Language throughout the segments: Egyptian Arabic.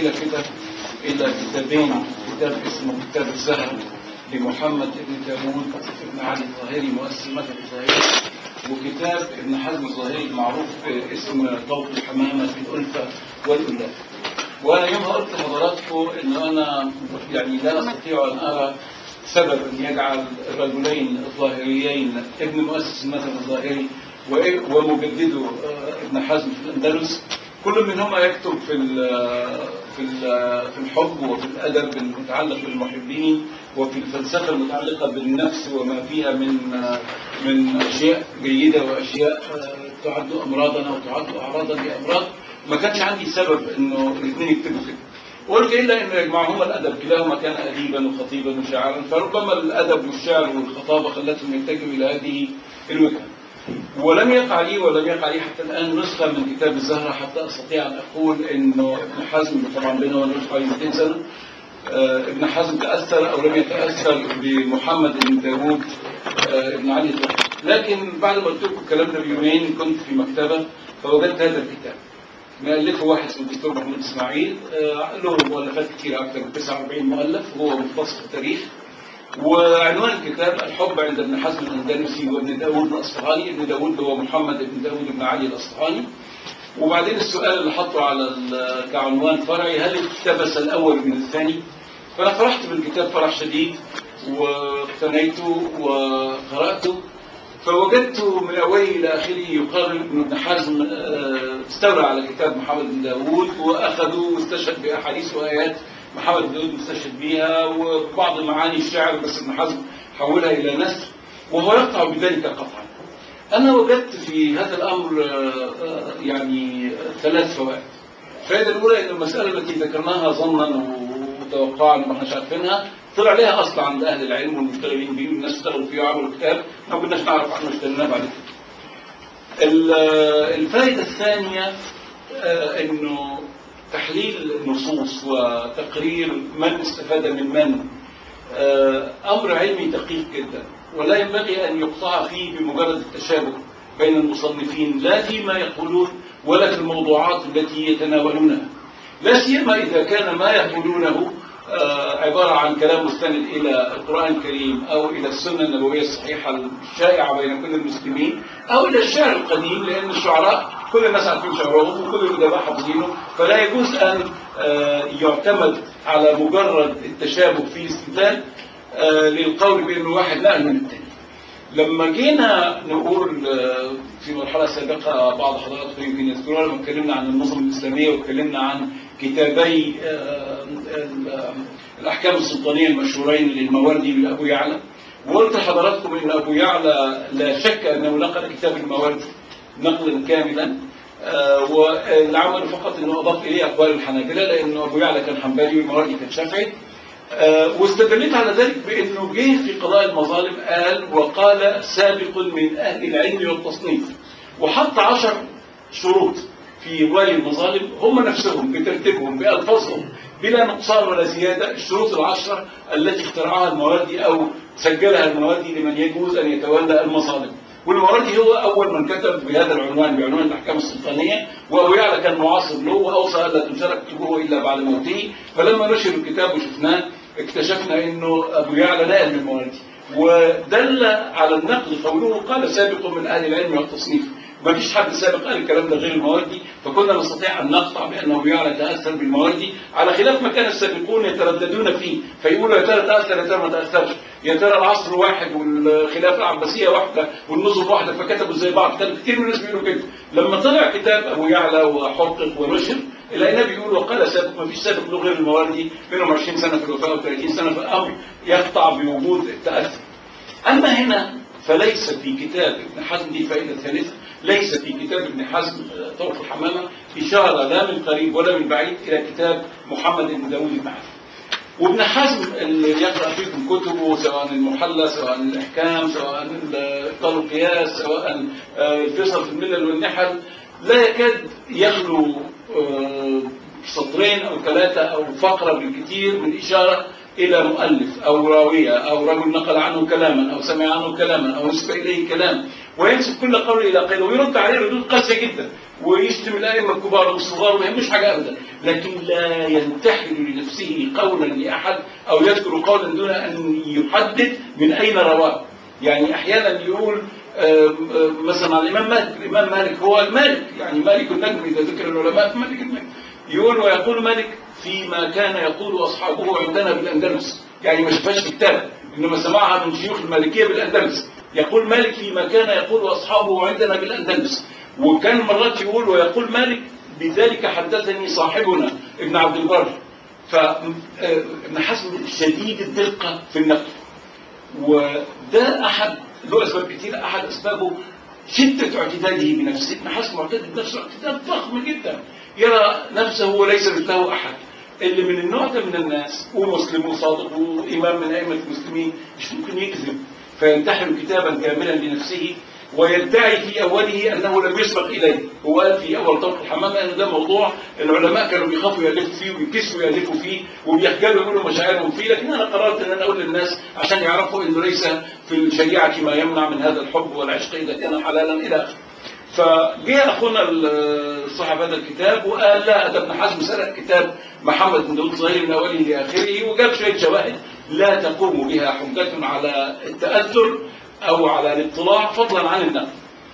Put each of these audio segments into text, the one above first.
الليلة كده إلى كتابين كتاب اسمه كتاب الزهر لمحمد بن داوود بن علي الظاهري مؤسس المذهب الظاهري وكتاب ابن حزم الظاهري المعروف اسم طوق الحمامة في الألفة والألاف وأنا يومها قلت لحضراتكم إن أنا يعني لا أستطيع أن أرى سببا يجعل الرجلين الظاهريين ابن مؤسس المذهب الظاهري ومجدده ابن حزم في الأندلس كل منهما يكتب في في في الحب وفي الادب المتعلق بالمحبين وفي الفلسفه المتعلقه بالنفس وما فيها من من اشياء جيده واشياء تعد امراضا او تعد اعراضا لامراض ما كانش عندي سبب انه الاثنين يكتبوا كده قلت الا انه يجمعهما الادب كلاهما كان اديبا وخطيبا وشاعرا فربما الادب والشعر والخطابه خلتهم يتجهوا الى هذه الوجهه ولم يقع لي ولم يقع لي حتى الآن نسخة من كتاب الزهرة حتى أستطيع أن أقول إنه ابن حزم طبعا بينه وبين حوالي 200 سنة آه ابن حزم تأثر أو لم يتأثر بمحمد بن داوود آه ابن علي الظهري لكن بعد ما قلت لكم الكلام ده بيومين كنت في مكتبة فوجدت هذا الكتاب مؤلفه واحد اسمه الدكتور محمود اسماعيل آه له مؤلفات كثيرة أكثر من 49 مؤلف وهو مختص في التاريخ وعنوان الكتاب الحب عند ابن حزم الاندلسي وابن داود الاصفهاني ابن داود هو محمد بن داود بن علي الاصفهاني وبعدين السؤال اللي حطه على كعنوان فرعي هل اقتبس الاول من الثاني فانا فرحت بالكتاب فرح شديد واقتنيته وقراته فوجدت من اوله الى اخره يقرر ان ابن حزم استولى على كتاب محمد بن داود واخذوا واستشهد باحاديث وايات محمد بن داود مستشهد بها وبعض معاني الشعر بس ابن حزم حولها إلى نثر وهو يقطع بذلك قطعا أنا وجدت في هذا الأمر يعني ثلاث فوائد الفائدة الأولى أن المسألة التي ذكرناها ظنا وتوقعا وما احناش عارفينها طلع لها أصل عند أهل العلم والمشتغلين به والناس اشتغلوا فيه وعملوا كتاب ما كناش نعرف احنا اشتغلناه بعد كده الفائدة الثانية أنه تحليل النصوص وتقرير من استفاد من من أمر علمي دقيق جدا ولا ينبغي أن يقطع فيه بمجرد التشابه بين المصنفين لا فيما يقولون ولا في الموضوعات التي يتناولونها لا سيما إذا كان ما يقولونه عبارة عن كلام مستند إلى القرآن الكريم أو إلى السنة النبوية الصحيحة الشائعة بين كل المسلمين أو إلى الشعر القديم لأن الشعراء كل الناس عارفين شعرهم وكل الأدباء حافظينه فلا يجوز أن يعتمد على مجرد التشابه في استدلال للقول بأن واحد نقل من الثاني لما جينا نقول في مرحلة سابقة بعض حضراتكم يمكن يذكرون لما اتكلمنا عن النظم الإسلامية واتكلمنا عن كتابي الأحكام السلطانية المشهورين للمواردي لأبو يعلى وقلت لحضراتكم أن أبو يعلى لا شك أنه نقل كتاب المواردي نقلا كاملا واللي عمله فقط أنه أضاف إليه أقوال الحنابلة لأنه أبو يعلى كان حنبلي والمواردي كان شافعي واستدلت على ذلك بأنه جه في قضاء المظالم قال وقال سابق من أهل العلم والتصنيف وحط عشر شروط في والي المظالم هم نفسهم بترتيبهم بألفاظهم بلا نقصان ولا زيادة الشروط العشرة التي اخترعها المواردي أو سجلها المواردي لمن يجوز أن يتولى المظالم والمواردي هو أول من كتب بهذا العنوان بعنوان الأحكام السلطانية وأبو يعلى كان معاصر له وأوصى ألا تنشر كتبه إلا بعد موته فلما نشر الكتاب وشفناه اكتشفنا انه ابو يعلى نقل من المواردي ودل على النقل قوله قال سابق من اهل العلم والتصنيف ما فيش حد سابق قال الكلام ده غير المواردي فكنا نستطيع ان نقطع بانه ابو يعلى تاثر بالمواردي على خلاف ما كان السابقون يترددون فيه فيقولوا يا ترى تاثر يا ترى ما تاثرش يا ترى العصر واحد والخلافه العباسيه واحده والنظم واحده فكتبوا زي بعض كان كتير من الناس بيقولوا كده لما طلع كتاب ابو يعلى وحقق ونشر لقيناه بيقول وقال سابق ما فيش سابق له غير المواردي منهم 20 سنه في الوفاه و30 سنه في الامر يقطع بوجود التاثر. اما هنا فليس في كتاب ابن حزم دي فائده ثالثه ليس في كتاب ابن حزم طرف الحمامه اشاره لا من قريب ولا من بعيد الى كتاب محمد بن داوود المعرفي. وابن حزم اللي يقرا فيكم كتبه سواء المحلى سواء الاحكام سواء ابطال القياس سواء الفيصل في الملل والنحل لا يكاد يخلو سطرين او ثلاثه او فقره بالكثير من اشاره إلى مؤلف أو راوية أو رجل نقل عنه كلاما أو سمع عنه كلاما أو نسب إليه كلام وينسب كل قول إلى قيل ويرد عليه ردود قاسية جدا ويشتم الأئمة الكبار والصغار وما يهمش حاجة أبدا لكن لا ينتحل لنفسه قولا لأحد أو يذكر قولا دون أن يحدد من أين رواه يعني أحيانا يقول آم، آم، مثلا على الإمام مالك الإمام مالك هو المالك يعني مالك النجم إذا ذكر العلماء فمالك النجم يقول ويقول مالك فيما كان يقول أصحابه عندنا بالأندلس يعني ما شافهاش في كتاب إنما سمعها من شيوخ المالكية بالأندلس يقول مالك فيما كان يقول أصحابه عندنا بالأندلس وكان مرات يقول ويقول مالك بذلك حدثني صاحبنا ابن عبد البر فابن حزم شديد الدقة في النقل وده أحد له أسباب كتير أحد أسبابه شدة اعتداده بنفسه ابن حزم معتد بنفسه اعتداد ضخم جدا يرى نفسه وليس مثله أحد اللي من النوع ده من الناس ومسلم وصادق وإمام من أئمة المسلمين مش ممكن يكذب فينتحل كتابا كاملا لنفسه ويدعي في أوله أنه لم يسبق إليه هو قال في أول طرق الحمامة أن ده موضوع العلماء كانوا بيخافوا يألفوا فيه وبيكسوا يألفوا فيه وبيخجلوا يقولوا مشاعرهم فيه لكن أنا قررت أن أنا أقول للناس عشان يعرفوا أنه ليس في الشريعة ما يمنع من هذا الحب والعشق إذا كان حلالا إلى آخره فجاء اخونا صاحب هذا الكتاب وقال لا ده ابن حزم سرق كتاب محمد بن داود الظاهري من اوله لاخره وجاب شويه شواهد لا تقوم بها حجه على التاثر او على الاطلاع فضلا عن النقل.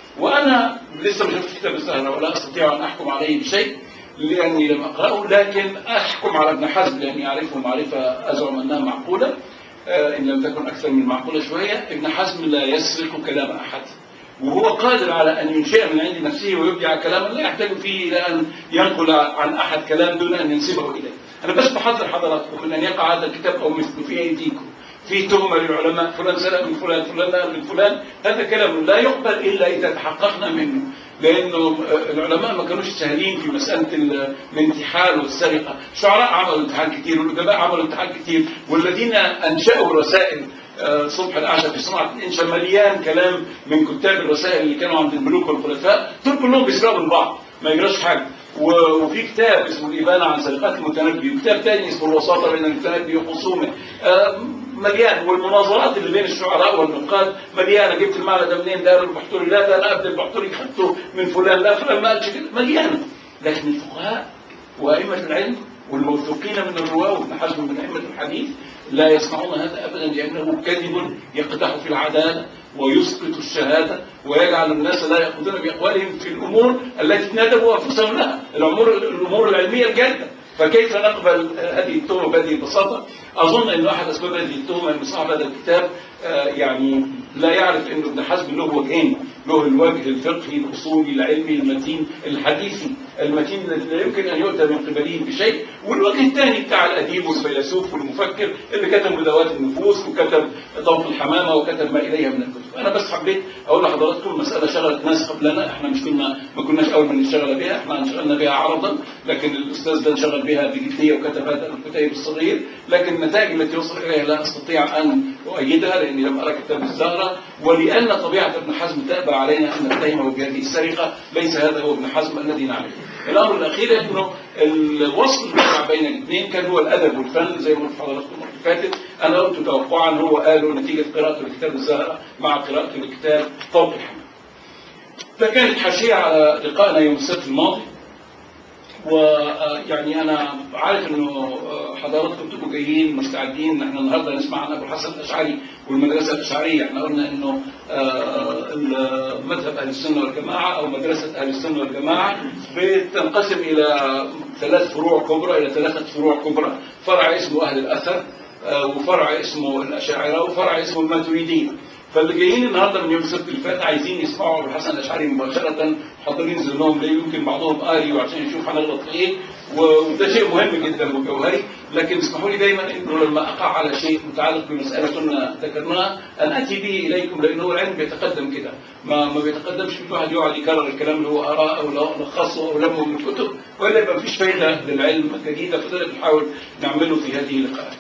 وانا لسه ما شفتش كتاب الزهره ولا استطيع ان احكم عليه بشيء لاني لم اقراه لكن احكم على ابن حزم لاني اعرفه معرفه ازعم انها معقوله آه، ان لم تكن اكثر من معقوله شويه ابن حزم لا يسرق كلام احد. وهو قادر على أن ينشئ من عند نفسه ويبدع كلاما لا يحتاج فيه إلى أن ينقل عن أحد كلام دون أن ينسبه إليه أنا بس بحذر حضراتكم من أن يقع هذا الكتاب أو مثله في أيديكم في تهمة للعلماء فلان سرق من فلان فلان نقل من فلان هذا كلام لا يقبل إلا إذا تحققنا منه لأنه العلماء ما كانوش سهلين في مسألة ال- الانتحال والسرقة الشعراء عملوا امتحان كتير والأدباء عملوا امتحان كتير والذين أنشأوا الرسائل آه، صبح الأعشى في صناعة الإنشاء مليان كلام من كتاب الرسائل اللي كانوا عند الملوك والخلفاء دول كلهم بيسرقوا من بعض ما يجراش حاجة و- وفي كتاب اسمه الإبانة عن سرقات المتنبي وكتاب تاني اسمه الوساطة بين المتنبي وخصومه آه، مليان والمناظرات اللي بين الشعراء والنقاد مليانه جبت المعنى ده منين ده البحتوري لا ده انا ابن البحتوري خدته من فلان لا فلان ما قالش كده مليانه لكن الفقهاء وائمه العلم والموثوقين من الرواه وابن حزم من ائمه الحديث لا يصنعون هذا ابدا لانه كذب يقدح في العداله ويسقط الشهاده ويجعل الناس لا ياخذون باقوالهم في الامور التي تنادبوا انفسهم لها الامور الامور العلميه الجاده فكيف نقبل هذه التهمه بهذه البساطه؟ اظن ان احد اسباب هذه التهمه ان صاحب هذا الكتاب آه، يعني لا يعرف ان ابن حزم له وجهين، له الوجه الفقهي الاصولي العلمي المتين الحديثي المتين الذي لا يمكن ان يؤتى من قبله بشيء، والوجه الثاني بتاع الاديب والفيلسوف والمفكر اللي كتب مداوات النفوس وكتب ضوء الحمامه وكتب ما اليها من الكتب، انا بس حبيت اقول لحضراتكم مساله شغلت ناس قبلنا احنا مش كنا ما كناش اول من انشغل بها، احنا انشغلنا بها عرضا لكن الاستاذ ده انشغل بها بجديه وكتب هذا الكتيب الصغير، لكن النتائج التي وصل اليها لا استطيع ان اؤيدها لاني لم ارى كتاب الزهره ولان طبيعه ابن حزم تابى علينا ان نتهمه بهذه السرقه، ليس هذا هو ابن حزم الذي نعرفه. الامر الاخير انه الوصل المجمع بين الاثنين كان هو الادب والفن زي ما قلت لحضراتكم المره اللي فاتت، انا قلت توقعا هو قاله نتيجه قراءته لكتاب الزهره مع قراءته لكتاب فوق الحمام. فكانت حاشيه على لقائنا يوم السبت الماضي ويعني انا عارف انه حضراتكم تبقوا جايين مستعدين ان احنا النهارده نسمع عن ابو الحسن الاشعري والمدرسه الاشعريه، احنا قلنا انه آه، مذهب اهل السنه والجماعه او مدرسه اهل السنه والجماعه بتنقسم الى ثلاث فروع كبرى الى ثلاثه فروع كبرى، فرع اسمه اهل الاثر آه، وفرع اسمه الاشاعره وفرع اسمه الماتريديه. فاللي جايين النهارده من يوم السبت اللي فات عايزين يسمعوا ابو الحسن الاشعري مباشره حاضرين ذهنهم ليه يمكن بعضهم قاري وعشان يشوف هنغلط في ايه وده شيء مهم جدا وجوهري لكن اسمحوا لي دايما انه لما اقع على شيء متعلق بمساله كنا ذكرناها ان اتي به اليكم لانه هو العلم بيتقدم كده ما ما بيتقدمش في واحد يقعد يكرر الكلام اللي هو قراه او لخصه او لمه من الكتب والا يبقى مفيش فايده للعلم جديده فده اللي بنحاول نعمله في هذه اللقاءات.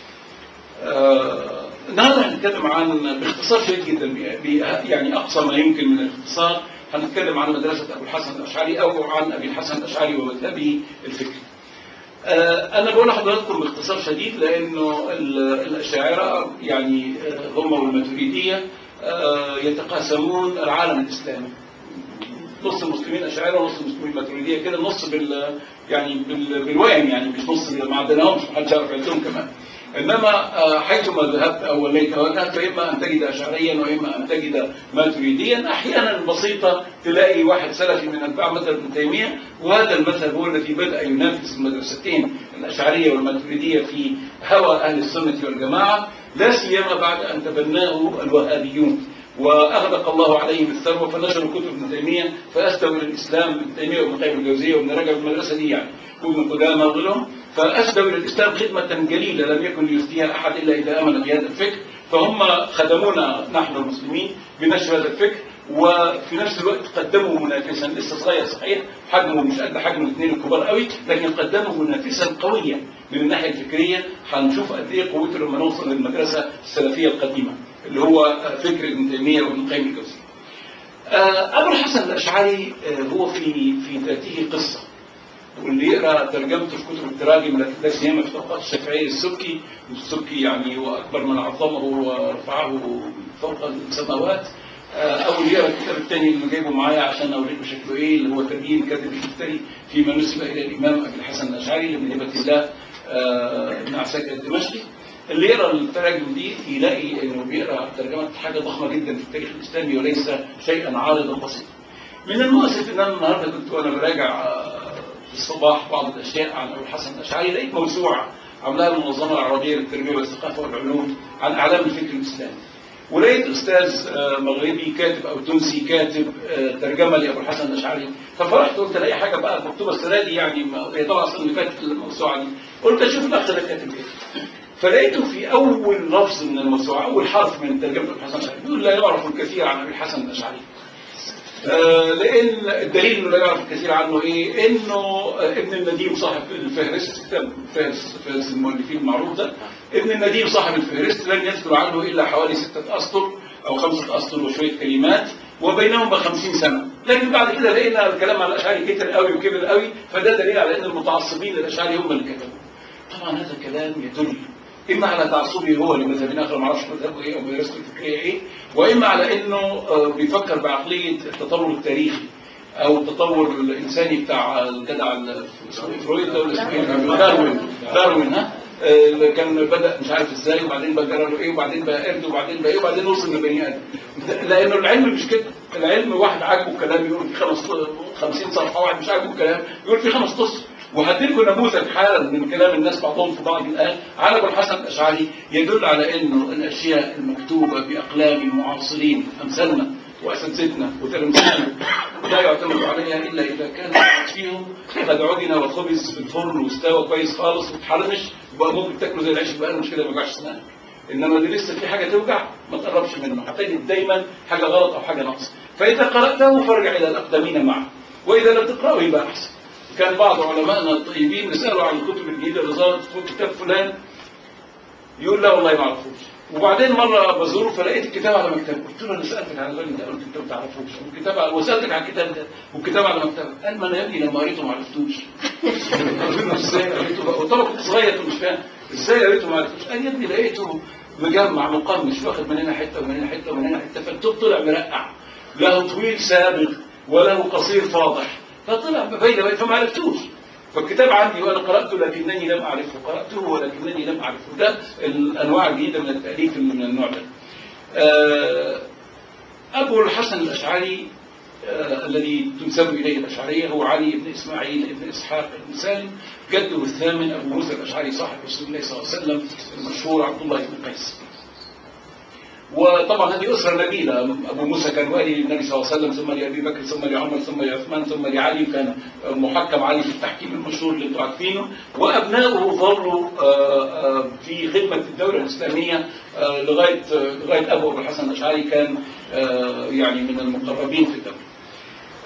آه، النهارده هنتكلم عن باختصار شديد جدا ب- ب- يعني اقصى ما يمكن من الاختصار هنتكلم عن مدرسه ابو الحسن الاشعري او عن ابي الحسن الاشعري ومذهبه الفكري. آه، أنا بقول لحضراتكم باختصار شديد لأنه ال- الأشاعرة يعني آه، هم والماتريدية آه، يتقاسمون العالم الإسلامي نص المسلمين أشاعرة ونص المسلمين ماتريدية كده نص بال يعني بال بالوهم يعني مش نص ما عدناهمش محدش يعرف يعدهم كمان انما آه، حيثما ذهبت او وليت وجهك فاما ان تجد اشعريا واما ان تجد ماتريديا احيانا بسيطه تلاقي واحد سلفي من اتباع مذهب ابن تيميه وهذا المذهب هو الذي بدا ينافس المدرستين الاشعريه والماتريديه في هوى اهل السنه والجماعه لا سيما بعد ان تبناه الوهابيون واغدق الله عليهم الثروه فنشروا كتب ابن تيميه فاسدوا الى الاسلام ابن تيميه وابن قيم الجوزيه وابن رجب المدرسه دي يعني وابن قدامه وغيرهم فاسدوا الى الاسلام خدمه جليله لم يكن ليفتيها احد الا اذا امن بهذا الفكر فهم خدمونا نحن المسلمين بنشر هذا الفكر وفي نفس الوقت قدموا منافسا لسه صغير صحيح حجمه مش قد حجم الاثنين الكبار قوي لكن قدموا منافسا قويا من الناحيه الفكريه هنشوف قد ايه قوته لما نوصل للمدرسه السلفيه القديمه اللي هو فكر ابن تيميه وابن قيم الجوزيه. آه، ابو الحسن الاشعري آه، هو في في ذاته قصه واللي يقرا ترجمته في كتب التراجم لا سيما في طبقات الشافعيه السبكي السبكي يعني هو اكبر من عظمه ورفعه فوق السماوات آه، او اللي يقرا الكتاب الثاني اللي جايبه معايا عشان اوريكم شكله ايه اللي هو تبيين كاتب الشفتري فيما نسب الى الامام ابي الحسن الاشعري لابن هبه الله آه، ابن عساكر الدمشقي اللي يقرا التراجم دي يلاقي انه بيقرا ترجمه حاجه ضخمه جدا في التاريخ الاسلامي وليس شيئا عارضا بسيطا. من المؤسف ان انا النهارده كنت وانا براجع آه، في الصباح بعض الاشياء عن ابو الحسن الاشعري لقيت موسوعه عملها المنظمه العربيه للتربيه والثقافه والعلوم عن اعلام الفكر الاسلامي. ولقيت استاذ آه، مغربي كاتب او تونسي كاتب آه، ترجمه لابو الحسن الاشعري ففرحت قلت الاقي حاجه بقى مكتوبه السنه دي يعني ما- هي طبعا السنه اللي فاتت الموسوعه دي قلت اشوف الاخ ده كاتب ايه فلقيته في اول لفظ من الموسوعه اول حرف من ترجمه ابو الحسن الاشعري بيقول لا يعرف الكثير عن ابي الحسن الاشعري آه، لان الدليل انه لا يعرف الكثير عنه ايه؟ انه آه، ابن النديم صاحب الفهرست كتاب فهرست فهرست المؤلفين المعروف ده ابن النديم صاحب الفهرست لن يذكر عنه الا حوالي سته اسطر او خمسه اسطر وشويه كلمات وبينهما 50 سنه لكن بعد كده لقينا الكلام على الاشعري كتر قوي وكبر قوي فده دليل على ان المتعصبين للاشعري هم اللي كتبوا طبعا هذا كلام يدل اما على تعصبه هو لمذهب اخر ما اعرفش مذهبه ايه او مدرسته الفكريه ايه واما على انه آه، بيفكر بعقليه التطور التاريخي او التطور الانساني بتاع الجدع ال- اسمه إيه؟ فرويد ده ولا اسمه ايه؟ داروين داروين ها آه، اللي كان بدا مش عارف ازاي وبعدين بقى جرى له ايه وبعدين بقى قرد وبعدين بقى ايه وبعدين وصل لبني ادم لانه العلم مش كده العلم واحد عاجبه الكلام يقول في خمس 50 صفحه واحد مش عاجبه الكلام يقول في خمس قصص وهديلكم نموذج حالا من كلام الناس بعضهم في بعض الآن على ابو الحسن الاشعري يدل على انه الاشياء المكتوبه باقلام المعاصرين امثالنا واساتذتنا وتلامذتنا لا يعتمد عليها الا اذا كان واحد فيهم قد عجن وخبز في الفرن واستوى كويس خالص واتحرمش وبقى ممكن تاكله زي العيش بقى مش كده ما يوجعش اسنانك انما دي لسه في حاجه توجع ما تقربش منه هتجد دايما حاجه غلط او حاجه ناقصه فاذا قراته فارجع الى الاقدمين معه واذا لم تقراه يبقى احسن كان بعض علمائنا الطيبين نسألوا عن الكتب الجديدة اللي ظهرت في كتاب فلان يقول لا والله ما اعرفوش وبعدين مرة بزوره فلقيت الكتاب على مكتبه قلت له انا سألتك عن الراجل ده قلت انت ما تعرفوش والكتاب على وسألتك عن الكتاب ده والكتاب على مكتبه قال ما انا يا ابني لما قريته ما عرفتوش قلت له ازاي قريته بقى؟ قلت له كنت صغير مش فاهم ازاي قريته ما عرفتوش قال يا ابني لقيته مجمع مقمش واخد من هنا حته ومن هنا حته ومن هنا حته فالكتاب طلع مرقع له طويل سابق وله قصير فاضح فطلع بين بين فما عرفتوش فالكتاب عندي وانا قراته لكنني لم اعرفه قراته ولكنني لم اعرفه ده الانواع الجديده من التاليف من النوع ده آه، ابو الحسن الاشعري آه، الذي تنسب اليه الاشعريه هو علي بن اسماعيل بن اسحاق بن سالم جده الثامن ابو موسى الاشعري صاحب رسول الله صلى الله عليه وسلم المشهور عبد الله بن قيس وطبعا هذه أسرة نبيلة أبو موسى كان والي للنبي صلى الله عليه وسلم ثم لأبي بكر ثم لعمر ثم لعثمان ثم لعلي كان محكم علي في التحكيم المشهور اللي انتم عارفينه وأبنائه ظلوا آه، آه، في خدمة الدولة الإسلامية آه، لغاية آه، لغاية أبو أبو الحسن الأشعري كان آه، يعني من المقربين في الدولة.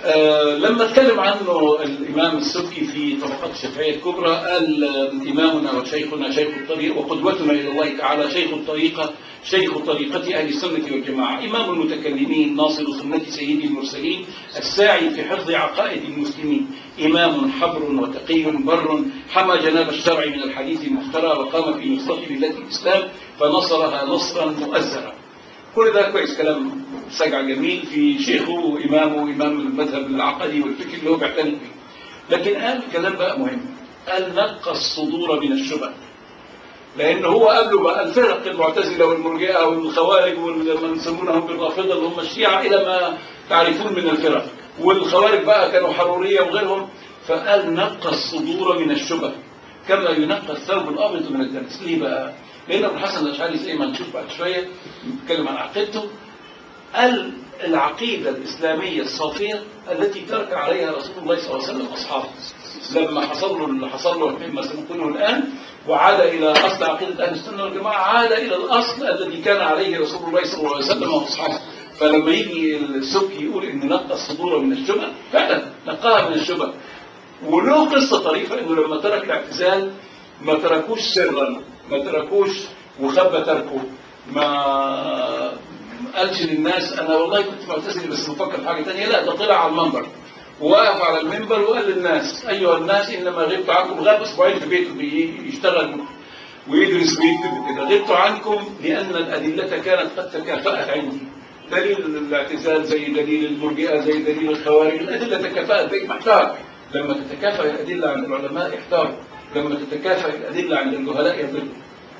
آه، لما اتكلم عنه الإمام السبكي في طبقات الشافعية الكبرى قال آه، إمامنا وشيخنا شيخ الطريق وقدوتنا إلى الله تعالى شيخ الطريقة شيخ طريقة أهل السنة والجماعة إمام المتكلمين ناصر سنة سيد المرسلين الساعي في حفظ عقائد المسلمين إمام حبر وتقي بر حمى جناب الشرع من الحديث المخترى وقام في نصرة ملة الإسلام فنصرها نصرا مؤزرا كل ده كويس كلام سجع جميل في شيخه وإمامه وإمام المذهب العقدي والفكر اللي هو بيعتني بيه لكن قال كلام بقى مهم قال نقى الصدور من الشبه لأن هو قبله بقى الفرق المعتزلة والمرجئة والخوارج والمن يسمونهم بالرافضة اللي هم الشيعة إلى ما تعرفون من الفرق والخوارج بقى كانوا حرورية وغيرهم فقال نقى الصدور من الشبه كما ينقى الثوب الأبيض من الدنس ليه بقى؟ لأن أبو الحسن الأشعري زي ما نشوف بعد شوية نتكلم عن عقيدته قال العقيدة الإسلامية الصافية التي ترك عليها رسول الله صلى الله عليه وسلم أصحابه لما حصل له اللي حصل له مما سنقوله الآن وعاد إلى أصل عقيدة أهل السنة والجماعة عاد إلى الأصل الذي كان عليه رسول الله صلى الله عليه وسلم وأصحابه فلما يجي السبكي يقول إن نقى الصدور من الشبه فعلا نقاها من الشبه وله قصة طريفة إنه لما ترك الاعتزال ما تركوش سرا ما تركوش وخبى تركه ما قالش للناس أنا والله كنت معتزل بس بفكر في حاجة تانية لا ده طلع على المنبر ووقف على المنبر وقال للناس أيها الناس إنما غبت عنكم غاب أسبوعين في بيته بيشتغل ويدرس ويكتب وكده غبت عنكم لأن الأدلة كانت قد تكافأت عندي دليل الاعتزال زي دليل المرجئة زي دليل الخوارج الأدلة تكافأت زي محتار لما تتكافأ الأدلة عند العلماء احتاروا لما تتكافأ الأدلة عند الجهلاء يضلوا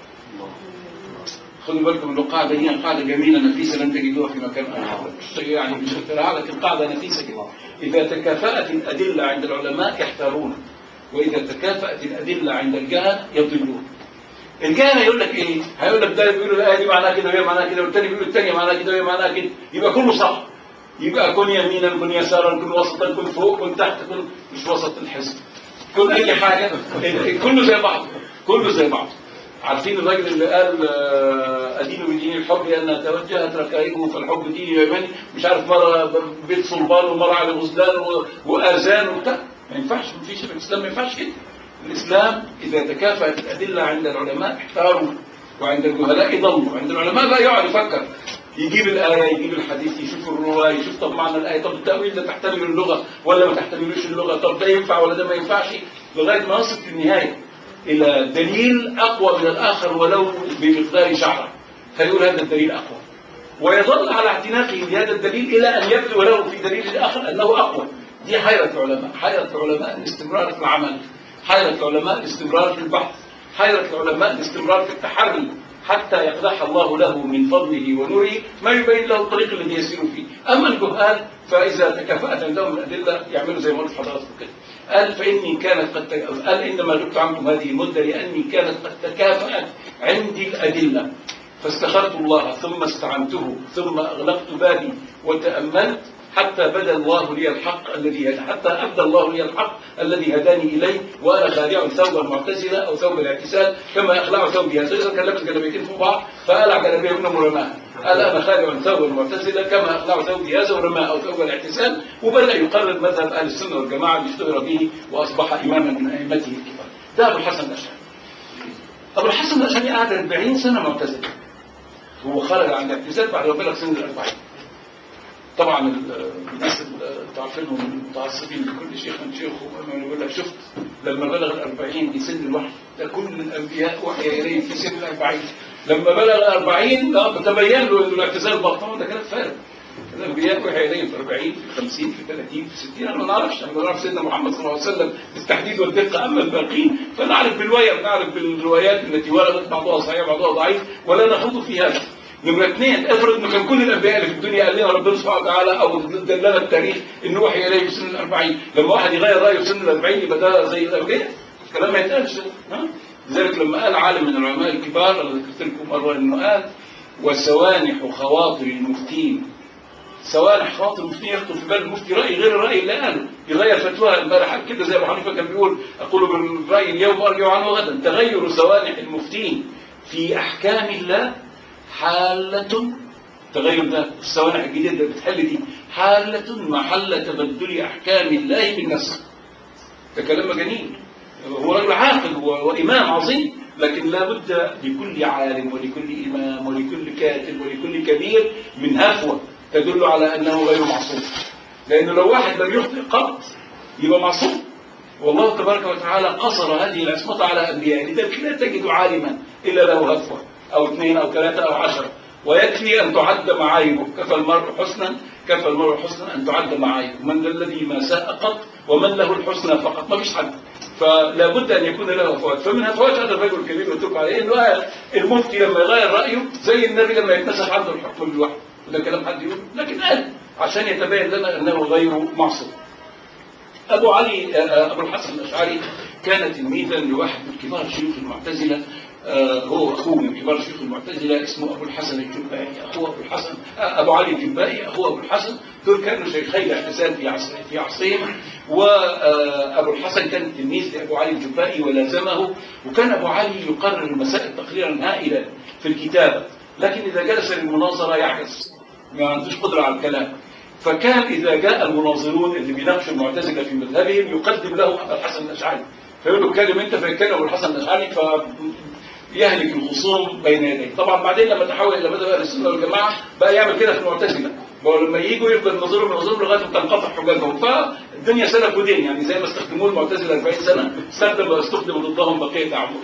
خدوا بالكم انه قاعده هي قاعده جميله نفيسه لن تجدوها في مكان اخر يعني مش اختراع لكن قاعده نفيسه كده اذا تكافات الادله عند العلماء يحتارون واذا تكافات الادله عند الجهل يضلون الجهل يقول لك ايه هيقول لك ده بيقول الايه دي معناها كده وهي معناها كده والتاني بيقول الثانيه معناها كده وهي معناها كده يبقى كله صح يبقى كن يمينا كن يسارا كن وسطا كن فوق كن تحت كن مش وسط الحزب كن اي حاجه كله زي بعض كله زي بعض عارفين الراجل اللي قال آه، أدين بدين الحب لأن توجهت ركائبه فالحب ديني وإيماني مش عارف مرة بيت صلبان ومرة على غزلان و- وآذان وبتاع ما ينفعش ما فيش في الإسلام ما ينفعش كده الإسلام إذا تكافأت الأدلة عند العلماء احتاروا وعند الجهلاء ضلوا عند العلماء بقى يقعد يفكر يجيب الآية يجيب الحديث يشوف الرواية يشوف طب معنى الآية طب التأويل ده تحتمل اللغة ولا ما تحتملوش اللغة طب ده ينفع ولا ده ما ينفعش لغاية ما يصل في النهاية إلى دليل أقوى من الآخر ولو بمقدار شعرة فيقول هذا الدليل أقوى ويظل على اعتناقه بهذا الدليل إلى أن يبدو له في دليل الآخر أنه أقوى دي حيرة العلماء حيرة العلماء الاستمرار في العمل حيرة العلماء الاستمرار في البحث حيرة العلماء الاستمرار في التحري حتى يقدح الله له من فضله ونوره ما يبين له الطريق الذي يسير فيه أما الجهال فإذا تكافأت عندهم الأدلة يعملوا زي ما قلت حضراتكم كده قال فإني كانت قد تك... قال إنما غبت عنكم هذه المدة لأني كانت قد تكافأت عندي الأدلة فاستخرت الله ثم استعنته ثم أغلقت بابي وتأملت حتى بدا الله لي الحق الذي هدى حتى أبدى الله لي الحق الذي هداني إليه وأنا خالع ثوب المعتزلة أو ثوب الاعتزال كما يخلع ثوبي هذا إذا كان لابس جلابيتين فوق بعض فقلع جلابيه منهم ورماها قال أنا خالع ثوب المعتزلة كما أخلع ثوبي هذا ورماه أو ثوب الاعتزال وبدأ يقرر مذهب أهل السنة والجماعة اللي اشتهر به وأصبح إماما من أئمته الكبار ده أبو الحسن الأشعري أبو الحسن الأشعري قعد 40 سنة معتزل هو خرج عن الاعتزال بعد ما بلغ سن الأربعين طبعا ال- الناس اللي تعرفينهم المتعصبين لكل شيخ من شيخه يقول لك شفت لما بلغ الأربعين دي سن الوحي ده كل الأنبياء وحي إليه في سن الأربعين لما بلغ الأربعين ده تبين له إنه الاعتزال بطل ده كانت فارق الأنبياء وحي إليهم في 40 في 50 في 30 في 60 أنا ما نعرفش أنا ما نعرف سيدنا محمد صلى الله عليه وسلم بالتحديد والدقة أما الباقين فنعرف بالرواية نعرف بالروايات التي وردت بعضها صحيح بعضها ضعيف ولا نخوض في هذا نمرة اثنين افرض انه كان كل الانبياء اللي في الدنيا قال لنا ربنا سبحانه وتعالى او دلنا التاريخ انه وحي اليه في سن الأربعين لما واحد يغير رايه في سن الأربعين يبقى ده زي الانبياء الكلام ما يتقالش ها لذلك لما قال عالم من العلماء الكبار انا ذكرت لكم مره انه قال وسوانح خواطر المفتين سوانح خواطر المفتين يخطر في بال المفتي راي غير الراي اللي قاله يغير فتوى امبارح كده زي ابو حنيفه كان بيقول اقول بالراي اليوم ارجع عنه غدا تغير سوانح المفتين في احكام الله حالة التغير ده السوانح الجديدة اللي بتحل دي حالة محل تبدل أحكام الله بالنسخ ده كلام مجانين هو رجل عاقل و- وإمام عظيم لكن لا بد لكل عالم ولكل إمام ولكل كاتب ولكل كبير من هفوة تدل على أنه غير معصوم لأنه لو واحد لم يخطئ قط يبقى معصوم والله تبارك وتعالى قصر هذه العصمة على أنبيائه لذلك لا تجد عالما إلا له هفوة أو اثنين أو ثلاثة أو عشرة ويكفي أن تعد معايبه كفى المرء حسنا كفى المرء حسنا أن تعد معايبه من ذا الذي ما ساء قط ومن له الحسنى فقط ما فيش حد فلا بد أن يكون له هفوات فمن هفوات هذا الرجل الكبير متفق عليه إنه المفتي لما يغير رأيه زي النبي لما يتنسخ عنده الحكم بالوحي وده كلام حد يقول لكن قال عشان يتبين لنا أنه غير معصوم أبو علي آه، أبو الحسن الأشعري كان تلميذا لواحد من كبار شيوخ المعتزلة آه، هو أخوه من كبار شيوخ المعتزلة اسمه أبو الحسن الجبائي أخوه أبو الحسن آه، أبو علي الجبائي أخوه أبو الحسن دول كانوا شيخي الاعتزال في عصر في عصرهم وأبو الحسن كان تلميذ لأبو علي الجبائي ولازمه وكان أبو علي يقرر المسائل تقريرا هائلا في الكتابة لكن إذا جلس للمناظرة يعجز ما عندوش قدرة على الكلام فكان إذا جاء المناظرون اللي بيناقشوا المعتزلة في مذهبهم يقدم له أبا الحسن الأشعري فيقول له اتكلم أنت فيتكلم أبو الحسن الأشعري فيهلك الخصوم بين يديه طبعا بعدين لما تحول إلى مذهب أهل السنة والجماعة بقى يعمل كده في المعتزلة بقى لما يجوا يفضل ينظروا ينظروا لغاية ما تنقطع حججهم فالدنيا سلف ودين يعني زي ما استخدموه المعتزلة 40 سنة استخدم استخدم ضدهم بقية عمره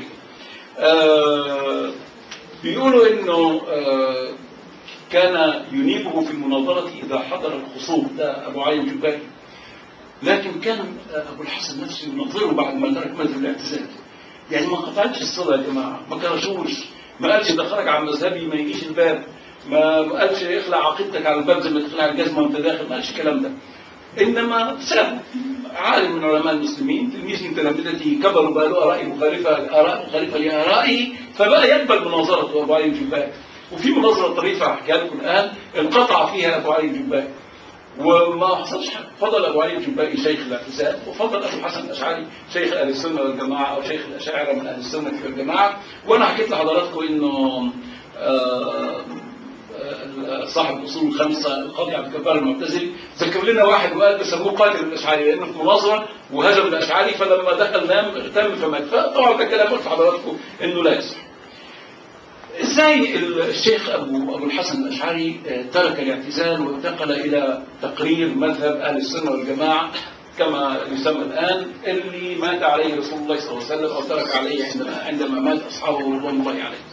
آه بيقولوا انه آه كان ينيبه في المناظرة إذا حضر الخصوم ده أبو علي الجبائي لكن كان أبو الحسن نفسه ينظره بعد ما ترك مذهب الاعتزال يعني ما قطعتش الصلاة يا جماعة ما كرشوش ما قالش ده خرج عن مذهبي ما يجيش الباب ما ما قالش اخلع عقيدتك على الباب زي ما تخلع الجزمة وانت داخل ما قالش الكلام ده إنما ساب عالم من علماء المسلمين تلميذ من تلامذته كبر بقى له آراء مخالفة آراء مخالفة لآرائه فبقى يقبل مناظرة أبو علي الجبائي وفي مناظرة طريفة أحكي لكم الآن انقطع فيها أبو علي الجبائي وما حصلش حاجة فضل أبو علي الجبائي شيخ الاعتزال وفضل أبو الحسن الأشعري شيخ أهل السنة والجماعة أو شيخ الأشاعرة من أهل السنة والجماعة وأنا حكيت لحضراتكم إنه آه، آه، صاحب الأصول الخمسة القاضي عبد الجبار المعتزلي ذكر لنا واحد وقال بيسموه قاتل الأشعري لأنه في مناظرة وهزم الأشعري فلما دخل نام اغتم فمات فطبعا ده كلام قلت لحضراتكم إنه لا يصح ازاي الشيخ ابو ابو الحسن الاشعري آه، ترك الاعتزال وانتقل الى تقرير مذهب اهل السنه والجماعه كما يسمى الان اللي مات عليه رسول الله صلى الله عليه وسلم او ترك عليه عندما عندما مات اصحابه رضوان الله عليهم.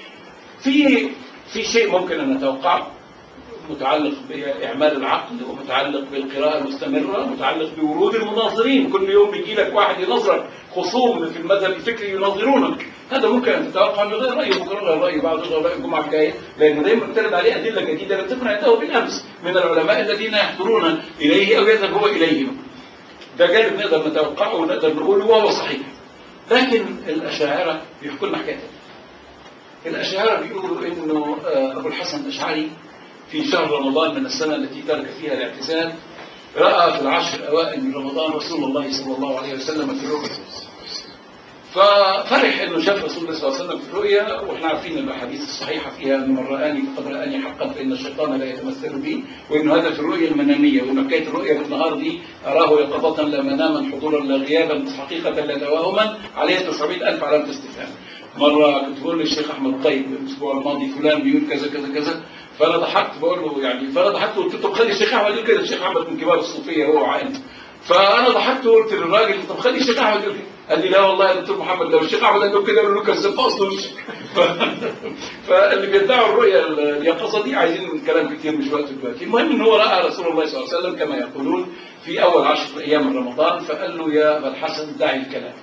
في في شيء ممكن ان نتوقعه متعلق بإعمال العقل ومتعلق بالقراءة المستمرة متعلق بورود المناظرين كل يوم بيجي لك واحد ينظرك خصوم في المذهب الفكري يناظرونك هذا ممكن أن تتوقع انه غير رأيه بكرة غير رأيه بعد غير رأيه الجمعة الجاية لأنه دايما بترد عليه أدلة جديدة لم تكن عنده بالأمس من العلماء الذين يحضرون إليه أو يذهب هو إليهم ده جانب نقدر نتوقعه ونقدر نقوله وهو صحيح لكن الأشاعرة بيحكوا لنا حكاية الأشاعرة بيقولوا إنه آه، أبو الحسن الأشعري في شهر رمضان من السنة التي ترك فيها الاعتزال رأى في العشر الأوائل من رمضان رسول الله صلى الله عليه وسلم في الرؤيا ففرح انه شاف رسول الله صلى الله عليه وسلم في الرؤيا واحنا عارفين الاحاديث الصحيحه فيها انه من رآني فقد رآني حقا فان الشيطان لا يتمثل بي وانه هذا في الرؤيا المناميه وان حكايه الرؤيا بالنهار دي اراه يقظه لا مناما حضورا لا غيابا حقيقه لا توهما عليها 900 الف علامه استفهام مره كنت بقول للشيخ احمد طيب الاسبوع الماضي فلان بيقول كذا كذا كذا فانا ضحكت بقول له يعني فانا ضحكت وقلت له طب خلي الشيخ احمد يقول كده الشيخ احمد من كبار الصوفيه هو عالم فانا ضحكت وقلت للراجل طب خلي الشيخ احمد يقول كده قال لي لا والله يا دكتور محمد لو الشيخ احمد قال له كده قالوا له كذاب اصله ف... فاللي بيدعوا الرؤيا اليقظه دي عايزين كلام كتير مش وقت دلوقتي المهم ان هو راى رسول الله صلى الله عليه وسلم كما يقولون في اول عشر ايام من رمضان فقال له يا ابا الحسن دعي الكلام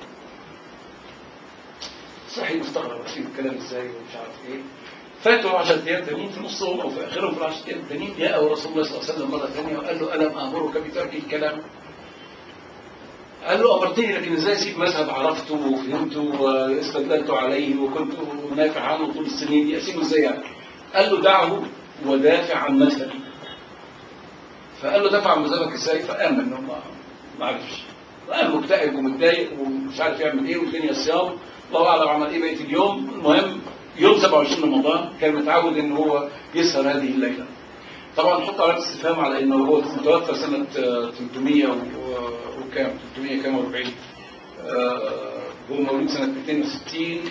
صحيح مستغرب في الكلام ازاي ومش عارف ايه فاتوا 10 ايام تانيين في نصهم او في اخرهم في 10 ايام تانيين جاء رسول الله صلى الله عليه وسلم مره ثانيه وقال له الم امرك بترك الكلام قال له أمرتني لكن إزاي أسيب مذهب عرفته وفهمته واستدللت عليه وكنت منافع عنه طول السنين دي أسيبه إزاي يعني؟ قال له دعه ودافع عن مذهبي فقال له دافع عن مذهبك إزاي؟ فآمن إنه ما ما عرفش قال مكتئب ومتضايق ومش عارف يعمل إيه والدنيا صيام الله أعلم عمل إيه بقية اليوم المهم يوم 27 رمضان كان متعود ان هو يسهر هذه الليله طبعا نحط علامه استفهام على انه هو متوفى سنه آه، 300 و- و- وكام 300 كام 40 هو مولود سنه 260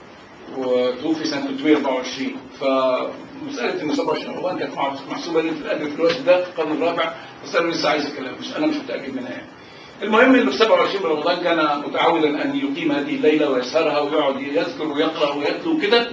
وتوفي سنه 324 فمساله ان 27 رمضان كانت معروف- محسوبه لي في الادب في الوقت ده في القرن الرابع بس انا لسه عايز الكلام مش انا مش متاكد منها يعني. المهم انه في 27 رمضان كان متعودا ان يقيم هذه الليله ويسهرها ويقعد يذكر ويقرا ويتلو كده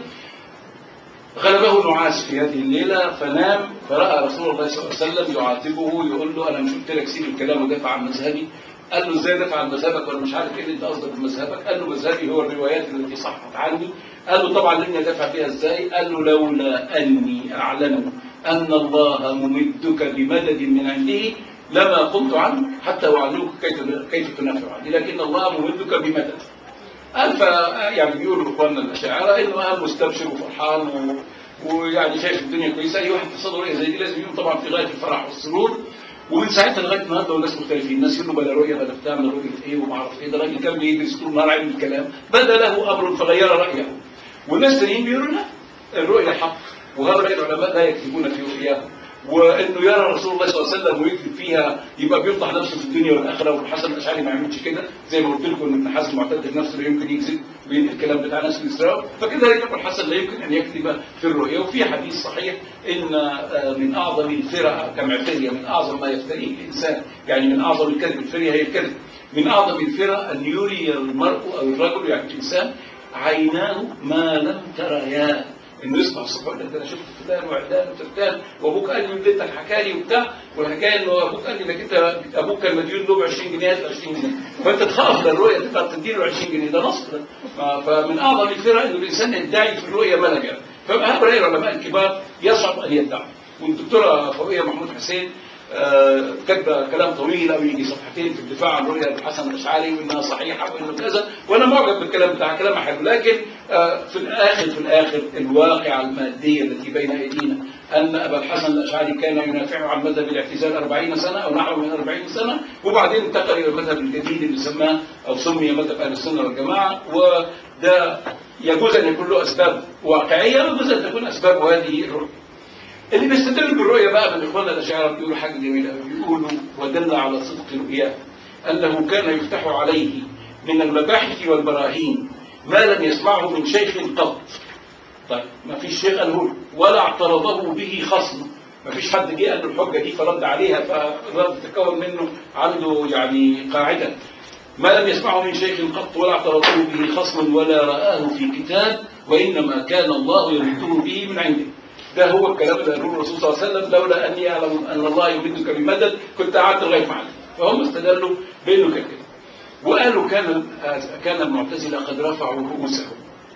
غلبه نعاس في هذه الليله فنام فراى رسول الله صلى الله عليه وسلم يعاتبه يقول له انا مش قلت لك سيب الكلام ودافع عن مذهبي قال له ازاي دافع عن مذهبك وانا مش عارف ايه اللي انت قصدك بمذهبك قال له مذهبي هو الروايات التي صحت عني قال له طبعا لن ادافع فيها ازاي قال له لولا اني اعلم ان الله ممدك بمدد من عنده لما قمت عنه حتى اعلمك كيف كيف تنافع عني لكن الله ممدك بمدد قال ف يعني بيقولوا اخواننا الاشاعره انه قام مستبشر وفرحان و... ويعني شايف الدنيا كويسه اي واحد تصدر رؤيه زي دي لازم يكون طبعا في غايه الفرح والسرور ومن ساعتها لغايه النهارده والناس مختلفين الناس يقولوا بلا رؤيه بلا بتاع بلا رؤيه ايه وما اعرف ايه ده راجل كان بيدرس طول النهار علم الكلام بدا له امر فغير رايه والناس التانيين بيقولوا لا الرؤيه حق وهؤلاء العلماء لا يكذبون في رؤياهم وانه يرى رسول الله صلى الله عليه وسلم ويكذب فيها يبقى بيفضح نفسه في الدنيا والاخره والحسن الاشعري ما يعملش كده زي ما قلت لكم ان ابن حزم معتد بنفسه لا يمكن يكذب بين الكلام بتاع ناس الاسراء فكذلك ابو الحسن لا يمكن ان يكذب في الرؤيا وفي حديث صحيح ان آه، من اعظم الفرع كمعتريه من اعظم ما يفتريه الانسان يعني من اعظم الكذب الفريه هي الكذب من اعظم الفرع ان يري المرء او الرجل يعني الانسان عيناه ما لم ترياه انه يصبح الصبح يقول لك ده انا شفت فلان وعلان وترتان وابوك قال لي ولدتك حكى لي وبتاع والحكايه انه ابوك قال لي انك انت ابوك كان مديون له ب 20 جنيه هات 20 جنيه فانت تخاف ده الرؤيه تقدر تديله 20 جنيه ده نصب ده ف- فمن اعظم الفرق انه الانسان يدعي في الرؤيه ملكا فهؤلاء العلماء الكبار يصعب ان يدعوا والدكتوره فوقيه محمود حسين آه، كاتبه كلام طويل قوي يجي صفحتين في الدفاع عن رؤيه الحسن الاشعري وانها صحيحه وانه كذا وانا معجب بالكلام بتاعها كلامها حلو لكن آه، في الاخر في الاخر الواقعه الماديه التي بين ايدينا ان ابا الحسن الاشعري كان ينافع عن مذهب الاعتزال 40 سنه او نحو من 40 سنه وبعدين انتقل الى المذهب الجديد اللي سماه او سمي مذهب اهل السنه والجماعه وده يجوز ان يكون له اسباب واقعيه ويجوز ان تكون اسباب هذه الرؤيه اللي بيستدل بالرؤية بقى من إخواننا الأشاعرة بيقولوا حاجة جميلة أوي. بيقولوا ودل على صدق رؤياه أنه كان يفتح عليه من المباحث والبراهين ما لم يسمعه من شيخ قط طيب ما فيش شيخ قاله له ولا اعترضه به خصم ما فيش حد جه قال له الحجة دي فرد عليها فالرد تكون منه عنده يعني قاعدة ما لم يسمعه من شيخ قط ولا اعترضه به خصم ولا رآه في كتاب وإنما كان الله يمده به من عنده ده هو الكلام اللي قاله الرسول صلى الله عليه وسلم لولا اني اعلم ان الله يمدك بمدد كنت قعدت لغايه معنا فهم استدلوا بانه كان كده وقالوا كان كان المعتزله قد رفعوا رؤوسهم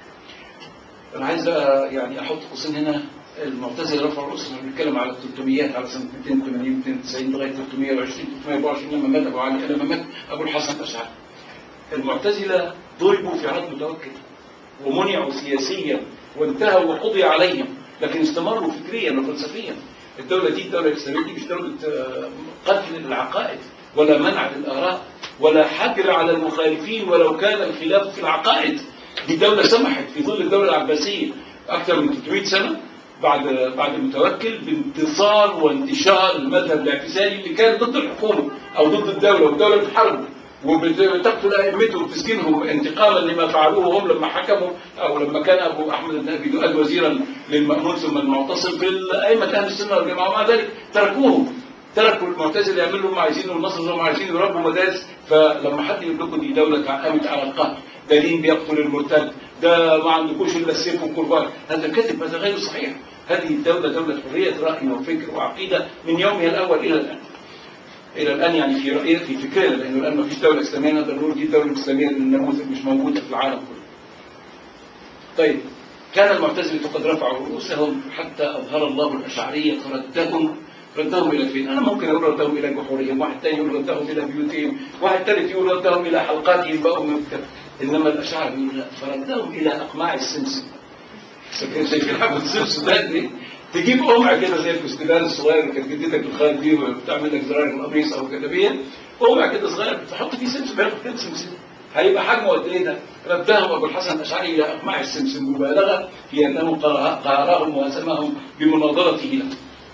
انا عايز بقى يعني احط قوسين هنا المعتزله رفعوا رؤوسهم بنتكلم على 300 على سنه 280 290 لغايه 320 324 لما مات ابو علي لما مات ابو الحسن الاشعري المعتزله ضربوا في عهد متوكل ومنعوا سياسيا وانتهوا وقضي عليهم لكن استمروا فكريا وفلسفيا الدولة دي الدولة الإسلامية دي مش دولة آه، قتل للعقائد ولا منع للآراء ولا حجر على المخالفين ولو كان الخلاف في العقائد دي دولة سمحت في ظل الدولة العباسية أكثر من 300 سنة بعد بعد المتوكل بانتصار وانتشار المذهب الاعتزالي اللي كان ضد الحكومة أو ضد الدولة والدولة بتحاربه وبتقتل ائمته وتسجنهم انتقاما لما فعلوه هم لما حكموا او لما كان ابو احمد بن ابي دؤاد وزيرا للمامون ثم المعتصم في ائمه اهل السنه والجماعه ومع ذلك تركوهم تركوا المعتزله يعملوا اللي هم عايزينه والنصر اللي هم عايزينه يربوا مدارس فلما حد يقول لكم دي دوله قامت على القهر ده دين بيقتل المرتد ده ما عندكوش الا السيف والقربان هذا كذب هذا غير صحيح هذه الدوله دوله حريه راي وفكر وعقيده من يومها الاول الى الان الى الان يعني في رأي في فكرنا لانه الان ما فيش دوله اسلاميه نقدر نقول دي الدوله الاسلاميه النموذج مش موجوده في العالم كله. طيب كان المعتزله قد رفعوا رؤوسهم حتى اظهر الله الاشعريه فردهم ردهم الى فين؟ انا ممكن اقول ردهم الى جحورهم، واحد ثاني يقول ردهم الى بيوتهم، واحد ثالث يقول ردهم الى حلقاتهم بقوا من انما الاشاعره يقول لا فردهم الى اقماع السمسم. فاكرين شايفين حبه السمسم ده دي تجيب قمع كده زي الفستان الصغير اللي كانت جدتك الخال دي وبتعمل لك زراير القميص او جلابيه قمع كده صغير تحط فيه سمسم ياخد كده سمسم هيبقى حجمه قد ايه ده؟ ردهم ابو الحسن الاشعري الى اقماع السمسم مبالغه في انه قهرهم وهزمهم بمناظرته له.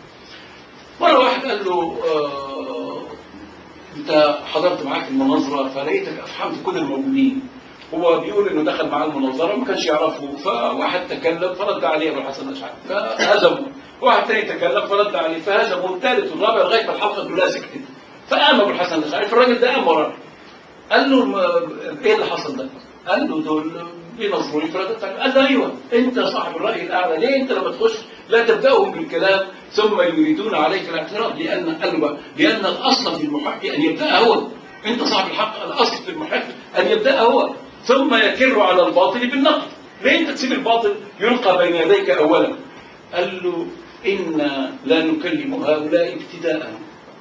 مره واحد قال له آه انت حضرت معاك المناظره فلقيتك افحمت كل الموجودين. هو بيقول انه دخل معاه المناظره ما كانش يعرفه فواحد تكلم فرد عليه ابو الحسن الاشعري فهزمه واحد تاني تكلم فرد عليه فهزمه والثالث والرابع لغايه ما الحلقه كلها سكتت فقام ابو الحسن الاشعري فالراجل ده قام وراه قال له ايه اللي حصل ده؟ قال له دول بينظروني فردت قال له ايوه انت صاحب الراي الاعلى ليه انت لما تخش لا تبداهم بالكلام ثم يريدون عليك الاعتراض لان قال لان الاصل في المحق ان يبدا هو انت صاحب الحق الاصل في المحق ان يبدا هو ثم يكر على الباطل بالنقد ليه انت تسيب الباطل يلقى بين يديك اولا قال له انا لا نكلم هؤلاء ابتداء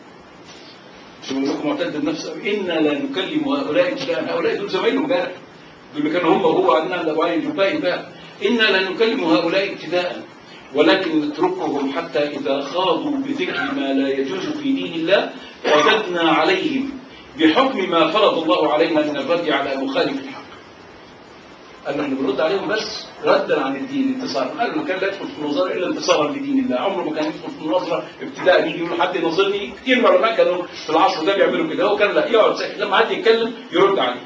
شو بقول لكم معتد النفس انا لا نكلم هؤلاء ابتداء هؤلاء دول زمايله امبارح دول كانوا هم وهو عندنا ابو علي الجبائي امبارح انا لا نكلم هؤلاء ابتداء ولكن نتركهم حتى اذا خاضوا بذكر ما لا يجوز في دين الله رددنا عليهم بحكم ما فرض الله علينا من الرد على مخالف الحق قال له احنا بنرد عليهم بس ردا عن الدين انتصارا قال له كان لا يدخل في المناظره الا انتصارا لدين الله عمره ما كان يدخل في المناظره ابتداء يجي يقول حد يناظرني كتير من العلماء كانوا في العصر ده بيعملوا كده هو كان لا يقعد ساكت لما حد يتكلم يرد عليه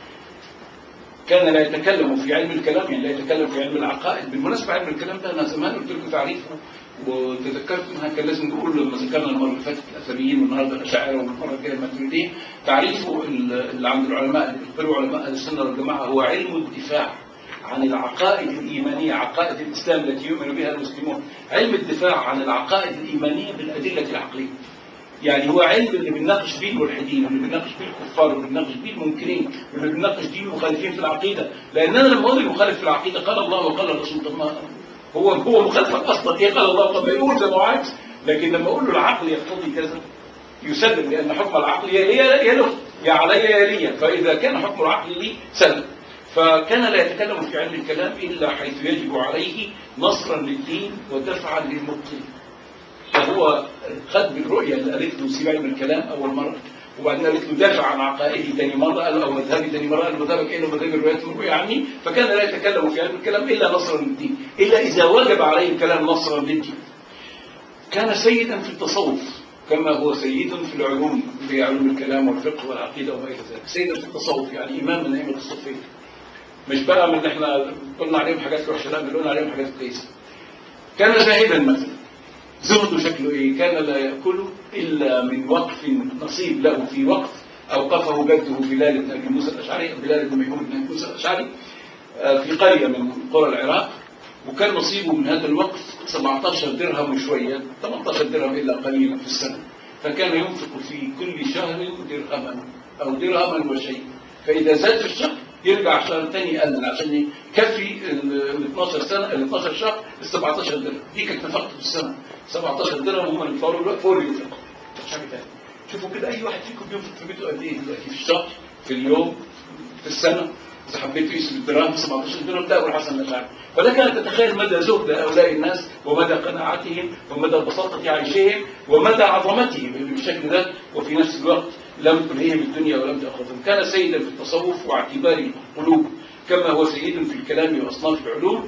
كان لا يتكلم في علم الكلام يعني لا يتكلم في علم العقائد بالمناسبه علم الكلام ده انا زمان قلت لكم تعريفه وتذكرت انها كان لازم نقول لما ذكرنا المره اللي فاتت الاثريين والنهارده الاشاعره والمره الجايه الماتريديه تعريفه اللي عند العلماء اللي بيخبروا علماء اهل السنه والجماعه هو علم الدفاع عن العقائد الايمانيه عقائد الاسلام التي يؤمن بها المسلمون علم الدفاع عن العقائد الايمانيه بالادله العقليه يعني هو علم اللي بنناقش فيه الملحدين واللي بنناقش فيه الكفار واللي بنناقش فيه المنكرين واللي بنناقش فيه المخالفين في العقيده لان انا لما اقول المخالف في العقيده قال الله وقال الرسول طب ما هو هو مخالف اصلا ايه قال الله طب ما يقول زي ما هو عايز لكن لما اقول له العقل يقتضي كذا يسلم لان حكم العقل يا لي يا له يا علي يا لي فاذا كان حكم العقل لي سلم فكان لا يتكلم في علم الكلام الا حيث يجب عليه نصرا للدين ودفعا للمبطل فهو خد بالرؤيه اللي قالت له سيب علم الكلام اول مره وبعدين قالت له دافع عن عقائدي ثاني مره قال او مذهبي ثاني مره قال مذهبك ايه مذهب الروايات الرؤيا عني فكان لا يتكلم في علم الكلام الا نصرا للدين الا اذا وجب عليه الكلام نصرا للدين كان سيدا في التصوف كما هو سيد في العلوم اللي هي علوم الكلام والفقه والعقيده وما الى ذلك سيدا في التصوف يعني امام من ائمه الصوفيه مش بقى من احنا قلنا عليهم حاجات وحشه لا بنقول عليهم حاجات كويسه كان زاهدا مثلا زهده شكله ايه كان لا ياكل الا من وقف نصيب له في وقف اوقفه جده بلال بن ابي موسى الاشعري بلال بن ميمون بن ابي موسى الاشعري في قريه من قرى العراق وكان نصيبه من هذا الوقف 17 درهم وشويه 18 درهم الا قليلا في السنه فكان ينفق في كل شهر درهما او درهما وشيء فاذا زاد في الشهر يرجع شهر تاني يقلل عشان يكفي ال 12 سنه ال 12 شهر ال 17 درهم دي كانت نفقته في السنه 17 درهم هم اللي فوروا الوقت فور ينفقوا مش حاجه ثانيه شوفوا كده اي واحد فيكم بينفق في بيته قد ايه دلوقتي في الشهر في اليوم في السنه اذا حبيت تقيس بالدرهم 17 درهم ده ابو الحسن الاشعري ولكن ان تتخيل مدى زهد هؤلاء الناس ومدى قناعتهم ومدى بساطه عيشهم ومدى عظمتهم بالشكل ده وفي نفس الوقت لم تلهيهم الدنيا ولم تاخذهم كان سيدا في التصوف واعتبار القلوب كما هو سيد في الكلام واصناف العلوم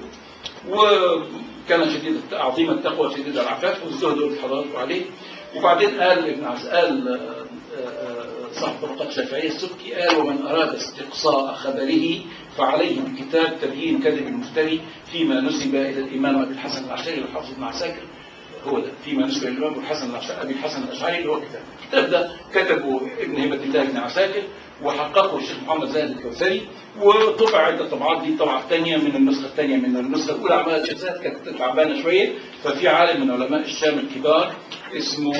وكان شديد عظيم التقوى شديد العفاف والزهد والحضارات عليه وبعدين قال ابن عز قال صاحب طبقات الشافعية السبكي قال ومن أراد استقصاء خبره فعليه بكتاب تبيين كذب المفتري فيما نسب إلى الإمام أبي الحسن العشري والحافظ بن عساكر هو ده فيما نسب إلى الإمام الحسن العشري أبي الحسن الأشعري اللي هو كتاب الكتاب ده كتبه ابن هبة الله بن عساكر وحققه الشيخ محمد زاهد الكوثري وطبع عدة طبعات دي الطبعة الثانية من النسخة الثانية من النسخة الأولى عملها الشيخ زاهد كانت تعبانة شوية ففي عالم من علماء الشام الكبار اسمه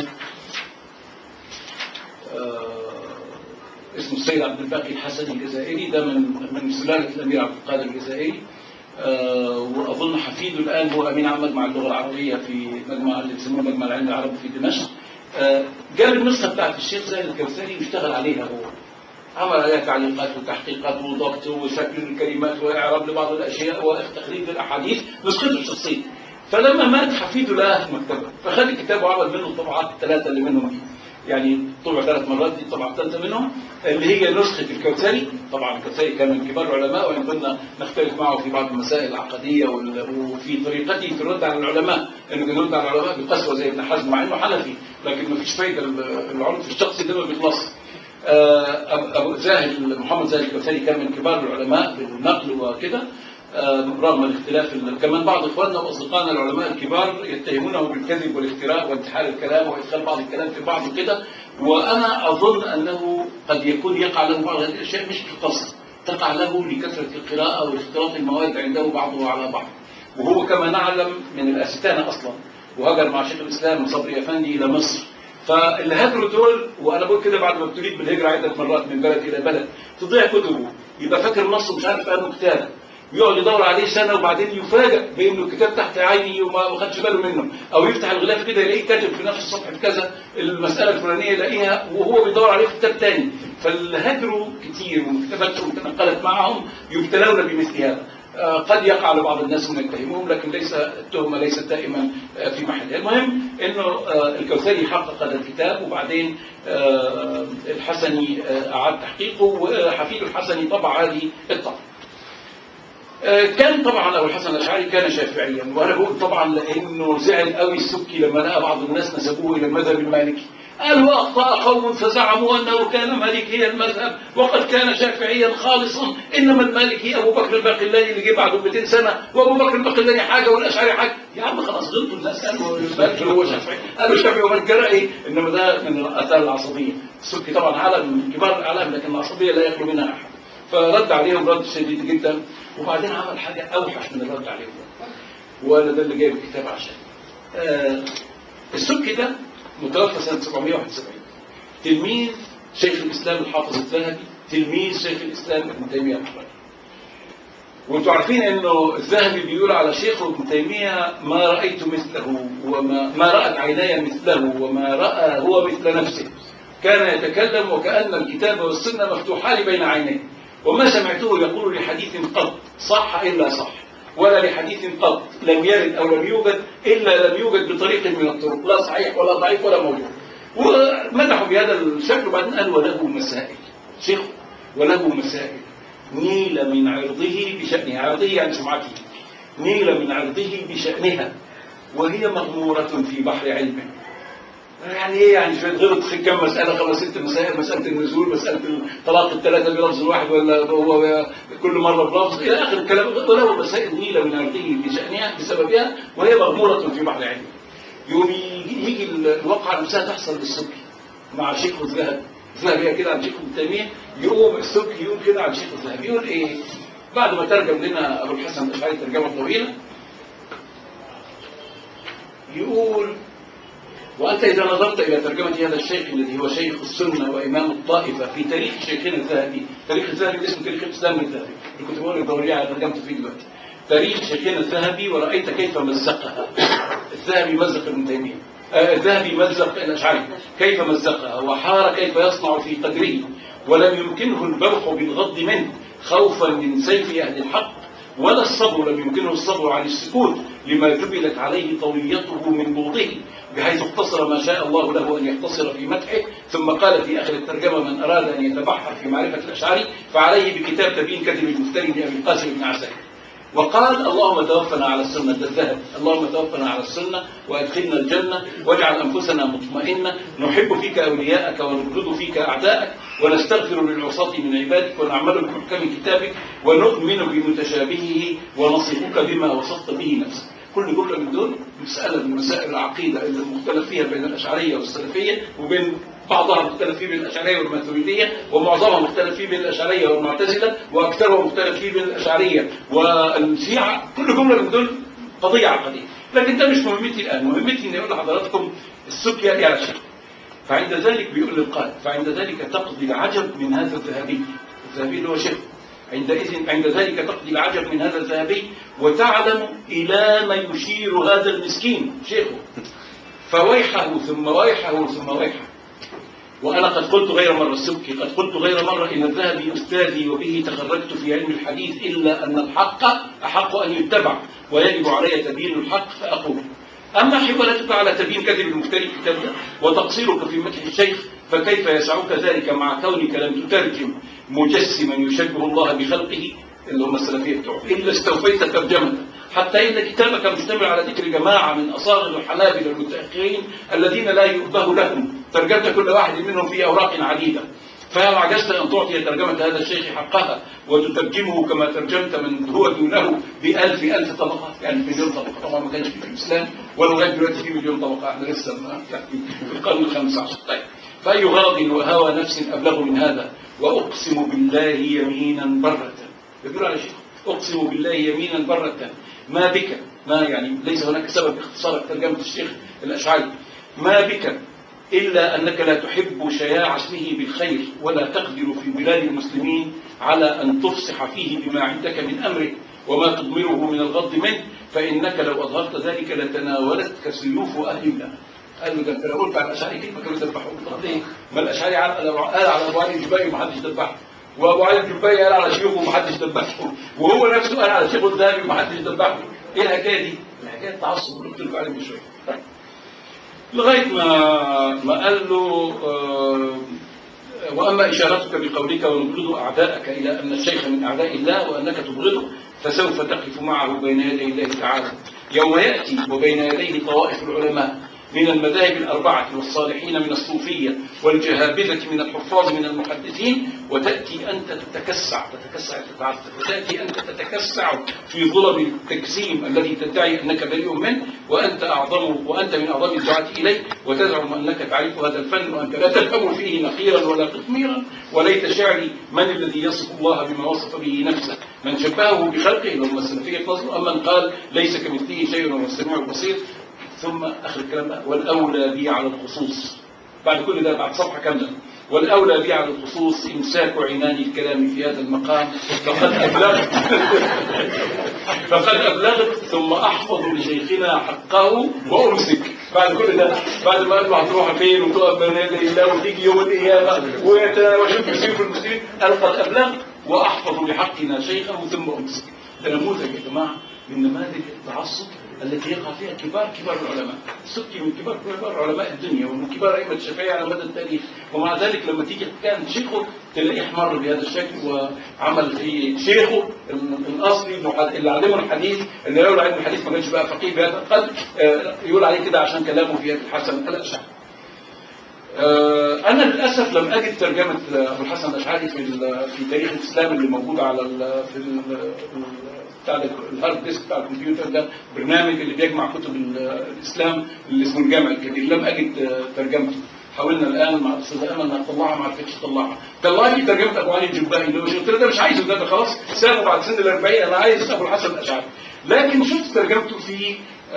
آه اسمه السيد عبد الباقي الحسني الجزائري ده من من سلاله الامير عبد القادر الجزائري آه واظن حفيده الان هو امين عام مجمع اللغه العربيه في مجمع اللي بيسموه مجمع العلم العربي في دمشق آه جاب النسخه بتاعت الشيخ زاهد الكوثري واشتغل عليها هو عمل عليها تعليقات وتحقيقات وضبط وشكل الكلمات واعراب لبعض الاشياء وتخريج الاحاديث نسخته الشخصيه فلما مات حفيده لقاها في مكتبه فخد الكتاب وعمل منه الطبعات الثلاثه اللي منهم دي يعني طبع ثلاث مرات دي طبعا ثالثه منهم اللي هي نسخه الكوثري طبعا الكوثري كان من كبار العلماء وان كنا نختلف معه في بعض المسائل العقديه وال- وفي طريقته في الرد على العلماء انه كان يرد على العلماء بقسوه زي ابن حزم مع انه حنفي لكن ما فيش فايده العنف الشخصي ده ما بيخلصش آه، أب- ابو زاهد محمد زاهد الكوثري كان من كبار العلماء بالنقل وكده آه، رغم الاختلاف ال- كمان بعض اخواننا واصدقائنا العلماء الكبار يتهمونه بالكذب والافتراء وانتحال الكلام وادخال بعض الكلام في بعض كده وانا اظن انه قد يكون يقع له بعض هذه الاشياء مش بالقصد تقع له لكثره القراءه واختلاط المواد عنده بعضه على بعض وهو كما نعلم من الاستانه اصلا وهاجر مع شيخ الاسلام صبري افندي الى مصر فاللي هاجروا دول وانا بقول كده بعد ما ابتليت بالهجره عده مرات من بلد الى بلد تضيع كتبه يبقى فاكر نصه مش عارف انه كتاب يقعد يدور عليه سنه وبعدين يفاجئ بانه الكتاب تحت عيني وما ما خدش باله منه او يفتح الغلاف كده يلاقيه كاتب في نفس صفحه كذا المساله الفلانيه يلاقيها وهو بيدور عليه في كتاب تاني فاللي هاجروا كتير وكتاباتهم تنقلت معهم يبتلون بمثل هذا آه، قد يقع لبعض الناس من يتهمهم لكن ليس التهمة ليست دائما آه، في محلها المهم انه آه، الكوثري حقق هذا الكتاب وبعدين آه، الحسني آه، اعاد تحقيقه وحفيد الحسني طبع هذه الطبعه آه، كان طبعا ابو الحسن الاشعري كان شافعيا وانا بقول طبعا لانه زعل قوي السبكي لما لقى بعض الناس نسبوه الى المذهب المالكي قال واخطا قوم فزعموا انه كان مالكي المذهب وقد كان شافعيا خالصا انما المالكي ابو بكر الباقلاني اللي جه بعده 200 سنه وابو بكر الباقلاني حاجه والاشعري حاجه يا عم خلاص غلطوا الناس قالوا المالكي هو شافعي قالوا شافعي ومن جرى ايه انما ده من الاثار العصبيه السبكي طبعا عالم من كبار الاعلام لكن العصبيه لا يخلو منها احد فرد عليهم رد شديد جدا وبعدين عمل حاجه اوحش من الرد عليهم وانا ده اللي جايب الكتاب عشان آه السبكي ده متوفى سنه 771 تلميذ شيخ الاسلام الحافظ الذهبي تلميذ شيخ الاسلام ابن تيميه الحراني وانتوا عارفين انه الذهبي بيقول على شيخه ابن تيميه ما رايت مثله وما ما رات عيناي مثله وما راى هو مثل نفسه كان يتكلم وكان الكتاب والسنه مفتوحان بين عينيه وما سمعته يقول لحديث قط صح الا صح ولا لحديث قط لم يرد او لم يوجد الا لم يوجد بطريق من الطرق لا صحيح ولا ضعيف ولا موجود ومدحوا بهذا الشكل وبعدين قال وله مسائل شيخ وله مسائل نيل من عرضه بشأنها عرضه يعني سمعته نيل من عرضه بشأنها وهي مغمورة في بحر علمه يعني ايه يعني شويه غلط في كم مساله خمس ست مسائل مساله النزول مساله طلاق الثلاثه بلفظ واحد ولا هو كل مره بلفظ الى اخر الكلام وله مسائل نيله من عرضه بشانها بسببها وهي مغموره في بحر علمه يوم يجي, يجي الواقعه نفسها تحصل للسبكي مع شيخ الذهب الذهبي كده عن شيخ ابن تيميه يقوم السبكي يقول كده عن شيخ الذهب يقول ايه بعد ما ترجم لنا ابو الحسن الاشعري ترجمه طويله يقول وأنت إذا نظرت إلى ترجمة هذا الشيخ الذي هو شيخ السنة وإمام الطائفة في تاريخ شيخنا الذهبي تاريخ الذهبي اسمه تاريخ الإسلام الذهبي اللي كنت بقول الدورية على ترجمته فيه دلوقتي تاريخ شيخنا الذهبي ورأيت كيف مزقها الذهبي مزق ابن تيمية آه الذهبي مزق الأشعري كيف مزقها وحار كيف يصنع في قدره ولم يمكنه البرح بالغض منه خوفا من سيف أهل الحق ولا الصبر لم يمكنه الصبر عن السكوت لما جبلت عليه طويته من بغضه بحيث اقتصر ما شاء الله له أن يقتصر في مدحه ثم قال في آخر الترجمة من أراد أن يتبحر في معرفة الأشعري فعليه بكتاب تبيين كذب المفتري لأبي القاسم بن عساكر وقال اللهم توفنا على السنة ده الذهب اللهم توفنا على السنة وادخلنا الجنة واجعل أنفسنا مطمئنة نحب فيك أولياءك ونبغض فيك أعداءك ونستغفر للعصاة من عبادك ونعمل بحكم كتابك ونؤمن بمتشابهه ونصفك بما وصفت به نفسك كل جملة من دول مسألة من مسائل العقيدة اللي مختلف فيها بين الأشعرية والسلفية وبين بعضها مختلف فيه بين الأشعرية والماتريدية ومعظمها مختلف فيه بين الأشعرية والمعتزلة وأكثرها مختلف فيه بين الأشعرية والشيعة كل جملة من دول قضية عقدية لكن ده مش مهمتي الآن مهمتي إني أقول لحضراتكم السكية يا شيخ فعند ذلك بيقول للقائد فعند ذلك تقضي العجب من هذا الذهبي الذهبي اللي هو شيخ عندئذ عند ذلك تقضي العجب من هذا الذهبي وتعلم إلى ما يشير هذا المسكين شيخه فويحه ثم ويحه ثم ويحه وأنا قد قلت غير مرة السبكي قد قلت غير مرة إن الذهبي أستاذي وبه تخرجت في علم الحديث إلا أن الحق أحق أن يتبع ويجب علي تبيين الحق فأقول أما حملتك على تبيين كذب المفتري الكتاب ده وتقصيرك في مدح الشيخ فكيف يسعك ذلك مع كونك لم تترجم مجسما يشبه الله بخلقه اللي هم السلفية بتوعه إلا استوفيت ترجمته حتى إن كتابك مشتمل على ذكر جماعة من أصاغر الحنابلة المتأخرين الذين لا يؤبه لهم ترجمت كل واحد منهم في أوراق عديدة فهل عجزت أن تعطي ترجمة هذا الشيخ حقها وتترجمه كما ترجمت من هو دونه بألف ألف طبقة يعني مليون طبقة طبعا ما كانش في الإسلام ولغاية دلوقتي في مليون طبقة احنا لسه ما في القرن الخامس عشر طيب فأي غرض وهوى نفس أبلغ من هذا وأقسم بالله يمينا برة يقول على شيخ أقسم بالله يمينا برة ما بك ما يعني ليس هناك سبب اختصار ترجمة الشيخ الأشعري ما بك إلا أنك لا تحب شياع اسمه بالخير ولا تقدر في بلاد المسلمين على أن تفصح فيه بما عندك من أمره وما تضمره من الغض منه فإنك لو أظهرت ذلك لتناولتك سيوف أهل الله قال له ده انت لو قلت على الاشعري كلمه كانوا يذبحوه طب ليه؟ ما الاشعري قال قال على ابو علي الجبائي ومحدش ذبحه وابو علي الجبائي قال على شيوخه ومحدش ذبحه وهو نفسه قال على شيخه الذهبي ومحدش ذبحه ايه الحكايه دي؟ الحكايه التعصب اللي قلت لكم عليه من شويه طيب. لغايه ما ما قال له آه واما اشارتك بقولك ونبغض اعداءك الى ان الشيخ من اعداء الله وانك تبغضه فسوف تقف معه بين يدي الله تعالى يوم ياتي وبين يديه طوائف العلماء من المذاهب الأربعة والصالحين من الصوفية والجهابذة من الحفاظ من المحدثين وتأتي أنت تتكسع تتكسع تتعذب وتأتي أنت تتكسع في ظلم التجسيم الذي تدعي أنك بريء منه وأنت أعظم وأنت من أعظم الدعاة إليه وتزعم أنك تعرف هذا الفن وأنت لا تفهم فيه نقيرا ولا قطميرا وليت شعري من الذي يصف الله بما وصف به نفسه من شبهه بخلقه لهم السلفية نظر أما من قال ليس كمثله شيء وهو السميع البصير ثم اخر الكلام بقى والاولى بي على الخصوص بعد كل ده بعد صفحه كامله والاولى بي على الخصوص امساك عنان الكلام في هذا المقام فقد ابلغت فقد ابلغت ثم احفظ لشيخنا حقه وامسك بعد كل ده بعد ما قال له هتروح فين وتقف بين يدي الله وتيجي يوم القيامه ويتناوشون بسيف المسلمين قال قد ابلغت واحفظ لحقنا شيخه ثم امسك ده نموذج يا جماعه من نماذج التعصب التي يقع فيها كبار كبار العلماء سكي من كبار كبار علماء الدنيا ومن كبار أئمة الشافعية على مدى التاريخ ومع ذلك لما تيجي كان شيخه تلاقيه احمر بهذا الشكل وعمل في شيخه الأصلي اللي علمه الحديث اللي يقول علم الحديث ما كانش بقى فقيه بهذا القدر يقول عليه كده عشان كلامه في هذا الحسن الأشعري أنا للأسف لم أجد ترجمة أبو الحسن الأشعري في في تاريخ الإسلام اللي موجودة على ال في ال بتاع الهارد ديسك بتاع الكمبيوتر ده برنامج اللي بيجمع كتب الإسلام اللي اسمه الجامع الكبير لم أجد ترجمته حاولنا الآن مع الأستاذ أمل إنها تطلعها ما عرفتش تطلعها طلع لي ترجمة أبو علي الجبائي اللي هو قلت له ده مش عايزه ده, ده خلاص سابه بعد سن ال 40 أنا عايز أبو الحسن الأشعري لكن شفت ترجمته في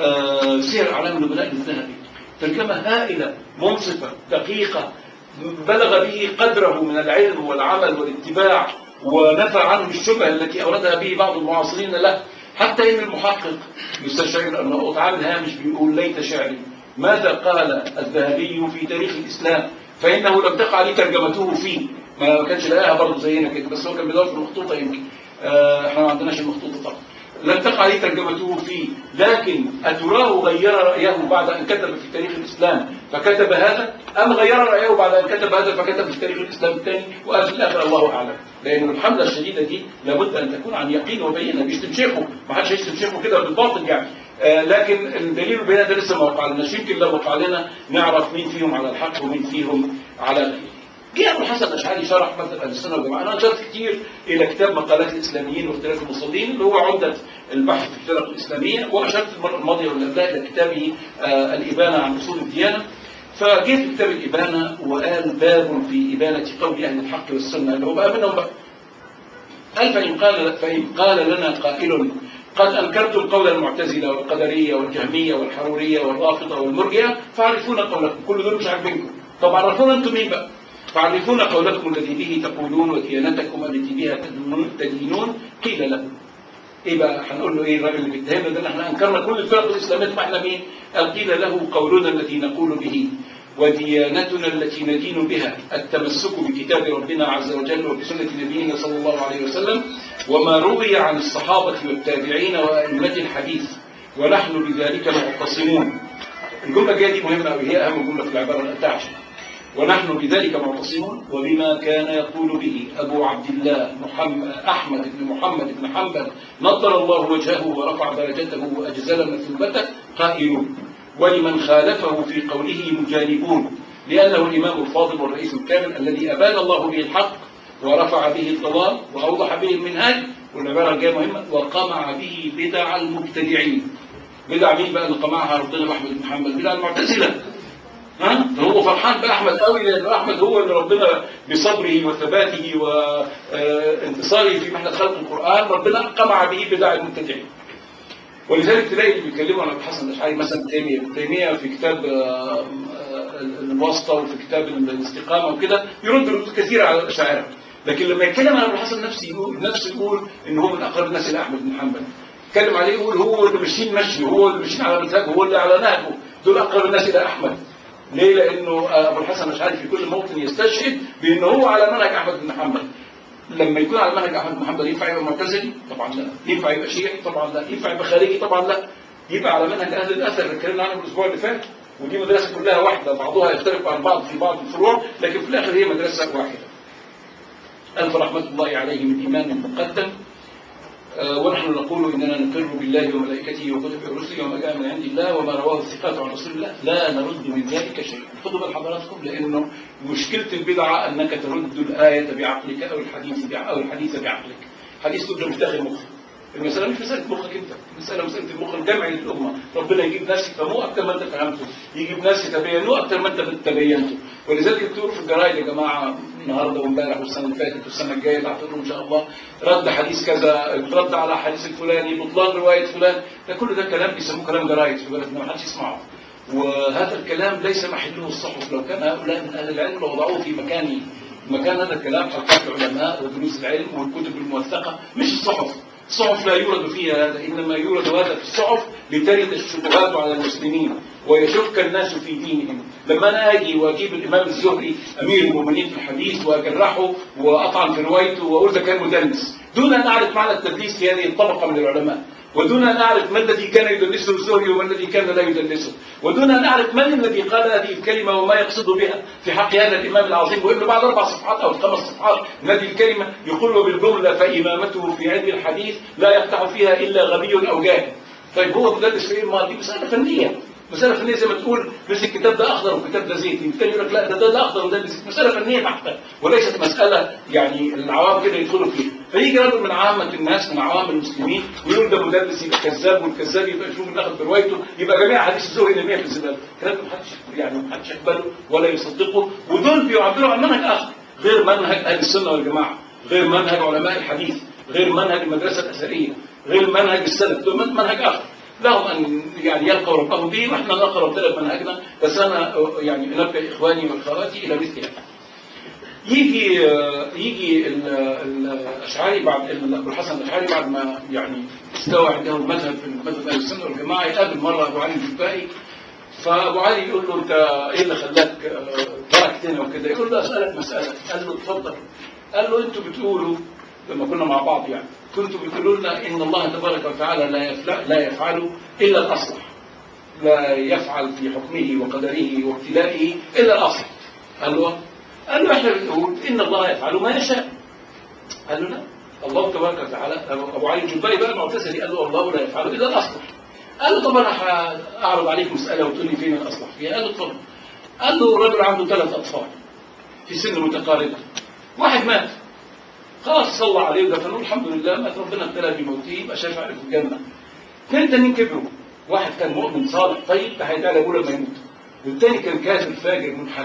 سير أعلام النبلاء الذهبي ترجمة هائلة منصفة دقيقة بلغ به قدره من العلم والعمل والاتباع ونفى عنه الشبهة التي أوردها به بعض المعاصرين له حتى إن المحقق يستشعر أنه أطعام هامش بيقول ليت شعري ماذا قال الذهبي في تاريخ الإسلام فإنه لم تقع لي ترجمته فيه ما كانش لاقاها برضه زينا كده بس هو كان بيدور في المخطوطة يمكن آه احنا ما عندناش المخطوطة طبعا لم تقع لي ترجمته فيه لكن أتراه غير رأيه بعد أن كتب في تاريخ الإسلام فكتب هذا أم غير رأيه بعد أن كتب هذا فكتب في تاريخ الإسلام الثاني وقال في الآخر الله أعلم لأن الحملة الشديدة دي لابد أن تكون عن يقين وبينة مش تمشيخه ما حدش هيشتم شيخه كده بالباطل يعني آه لكن الدليل والبيان ده لسه ما وقع لناش يمكن لو وقع لنا نعرف مين فيهم على الحق ومين فيهم على الخير جه ابو الحسن الاشعري شرح مثل اهل السنه والجماعه انا نشرت كتير الى كتاب مقالات الاسلاميين واختلاف المصلين اللي هو عمده البحث في الفرق الاسلاميه واشرت المره الماضيه واللي الى كتابه آه الابانه عن اصول الديانه فجه في كتاب الابانه وقال باب في ابانه قول اهل الحق والسنه اللي هو بقى منهم بقى قال فان قال فان قال لنا قائل قد انكرتم قول المعتزله والقدريه والجهميه والحروريه والرافضه والمرجئه فعرفونا قولكم كل دول مش عارفينكم طب عرفونا انتم مين بقى تعرفون قولكم الذي به تقولون وديانتكم التي بها تدينون قيل له ايه بقى هنقول له ايه الراجل اللي بيتهمنا ده احنا انكرنا كل الفرق الاسلاميه ما احنا مين قال قيل له قولنا الذي نقول به وديانتنا التي ندين بها التمسك بكتاب ربنا عز وجل وبسنة نبينا صلى الله عليه وسلم وما روي عن الصحابة والتابعين وأئمة الحديث ونحن بذلك معتصمون الجملة الجاية دي مهمة أوي هي أهم جملة في العبارة الأتعش ونحن بذلك معتصمون وبما كان يقول به أبو عبد الله محمد أحمد بن محمد بن حنبل نضر الله وجهه ورفع درجته وأجزل مثوبته قائلون ولمن خالفه في قوله مجانبون لأنه الإمام الفاضل والرئيس الكامل الذي أبان الله به الحق ورفع به الضلال وأوضح به المنهاج والعبارة الجاية مهمة وقمع به بدع المبتدعين بدع مين بقى اللي قمعها ربنا بأحمد بن حنبل بدع المعتزلة ها هو فرحان بأحمد قوي لأن أحمد هو اللي ربنا بصبره وثباته وانتصاره في محنة خلق القرآن ربنا قمع به بدع المبتدعين ولذلك تلاقي اللي بيتكلموا عن ابو الحسن الاشعري مثلا تيميه ابن تيميه في كتاب آه، آه، الواسطه وفي كتاب الاستقامه وكده يرد ردود كثيره على الاشاعره لكن لما يتكلم عن ابو الحسن نفسه يقول نفسه يقول ان هو من اقرب الناس الى احمد بن حنبل يتكلم عليه يقول هو اللي ماشيين مشي هو اللي ماشيين على مزاجه هو اللي على نهجه دول اقرب الناس الى احمد ليه؟ لانه آه، ابو الحسن الاشعري في كل موطن يستشهد بانه هو على منهج احمد بن حنبل لما يكون على منهج احمد بن حنبل ينفع يبقى معتزلي؟ طبعا لا، ينفع يبقى شيعي؟ طبعا لا، ينفع يبقى خارجي؟ طبعا لا، يبقى على منهج اهل الاثر اللي اتكلمنا عنه الاسبوع اللي فات ودي مدرسه كلها واحده بعضها يختلف عن بعض في بعض الفروع لكن في الاخر هي مدرسه واحده. ألف رحمة الله عليه من إيمان مقدم آه، ونحن نقول إننا نقر بالله وملائكته وكتبه ورسله وما جاء من عند الله وما رواه الثقات عن رسول الله لا نرد من ذلك شيء خذوا بال حضراتكم لأنه مشكلة البدعة أنك ترد الآية بعقلك أو الحديث بع- أو الحديث بعقلك حديث تقول ده مش داخل مخك المسألة مش مسألة مخك أنت المسألة مسألة المخ الجمعي للأمة ربنا يجيب ناس يفهموه أكثر ما أنت فهمته يجيب ناس يتبينوه أكثر ما أنت تبينته ولذلك الدكتور في الجرايد يا جماعة النهارده وامبارح والسنة اللي فاتت والسنة الجاية بعد إن شاء الله رد حديث كذا رد على حديث الفلاني بطلان رواية فلان ده كل ده كلام بيسموه كلام جرايد في بلدنا ما حدش يسمعه وهذا الكلام ليس محله الصحف لو كان هؤلاء من أهل العلم لوضعوه في مكانه مكان هذا الكلام حلقات العلماء ودروس العلم والكتب الموثقة مش الصحف الصحف لا يورد فيها هذا إنما يورد هذا في الصحف لترد الشبهات على المسلمين ويشك الناس في دينهم لما أنا أجي وأجيب الإمام الزهري أمير المؤمنين في الحديث وأجرحه وأطعن في روايته وأقول ده كان مدلس دون أن أعرف معنى التدليس في هذه الطبقة من العلماء ودون أن أعرف ما الذي كان يدلسه الزهري وما الذي كان لا يدلسه ودون أن أعرف من الذي قال هذه الكلمة وما يقصد بها في حق هذا الإمام العظيم وإنه بعد أربع صفحات أو خمس صفحات من هذه الكلمة يقول بالجملة فإمامته في علم الحديث لا يقطع فيها إلا غبي أو جاهل طيب هو مدرس في إيه ما دي مسألة فنية مسألة فنية زي ما تقول مثل الكتاب ده أخضر والكتاب ده زيت الثاني يقول لك لا ده ده, ده أخضر وده ده زيت مسألة فنية بحتة وليست مسألة يعني العوام كده يدخلوا فيها فيجي رجل من عامة الناس من عوام المسلمين ويقول ده مدرس يبقى كذاب والكذاب يبقى يشوف ناخد بروايته يبقى جميع حديث الزهري نرميها في الزبالة الكلام ده محدش يعني محدش يقبله ولا يصدقه ودول بيعبروا عن منهج آخر غير منهج أهل السنة والجماعة غير منهج علماء الحديث غير منهج المدرسة الأثرية غير منهج السلف دول منهج آخر لهم أن يعني يلقوا ربهم به ونحن نلقى ربنا بمنهجنا بس أنا يعني أنبه إخواني وأخواتي إلى مثل هذا يجي يجي ال- ال- الاشعري بعد ال- ابو الحسن الاشعري بعد ما يعني استوى عنده المذهب في مذهب اهل السنه والجماعه يقابل مره ابو علي الجبائي فابو علي يقول له انت ايه اللي خلاك آه، تركتنا وكده يقول له اسالك مساله قال له اتفضل قال له انتوا بتقولوا لما كنا مع بعض يعني كنتوا بتقولوا لنا ان الله تبارك وتعالى لا يفعل لا يفعل الا الاصلح لا يفعل في حكمه وقدره وابتلائه الا الاصلح قال له قال له احنا بنقول ان الله يفعل ما يشاء قال له لا الله تبارك وتعالى ابو علي الجبائي بقى المعتزلي قال له الله لا يفعل الا الاصلح قال له طب انا هعرض عليك مساله وتقول لي فين الاصلح فيها قال له اتفضل قال له رجل عنده ثلاث اطفال في سن متقاربه واحد مات خلاص صلى عليه ودفنوه الحمد لله مات ربنا ابتلى بموته يبقى شافع في الجنه اثنين تانيين كبروا واحد كان مؤمن صالح طيب ده هيدعي لابوه لما يموت والتاني كان كافر فاجر منحدر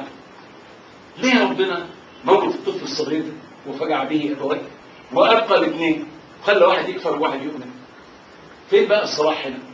ليه ربنا موت الطفل الصغير ده وفجع به ابويه وابقى الاثنين خلى واحد يكفر وواحد يؤمن فين بقى الصلاح هنا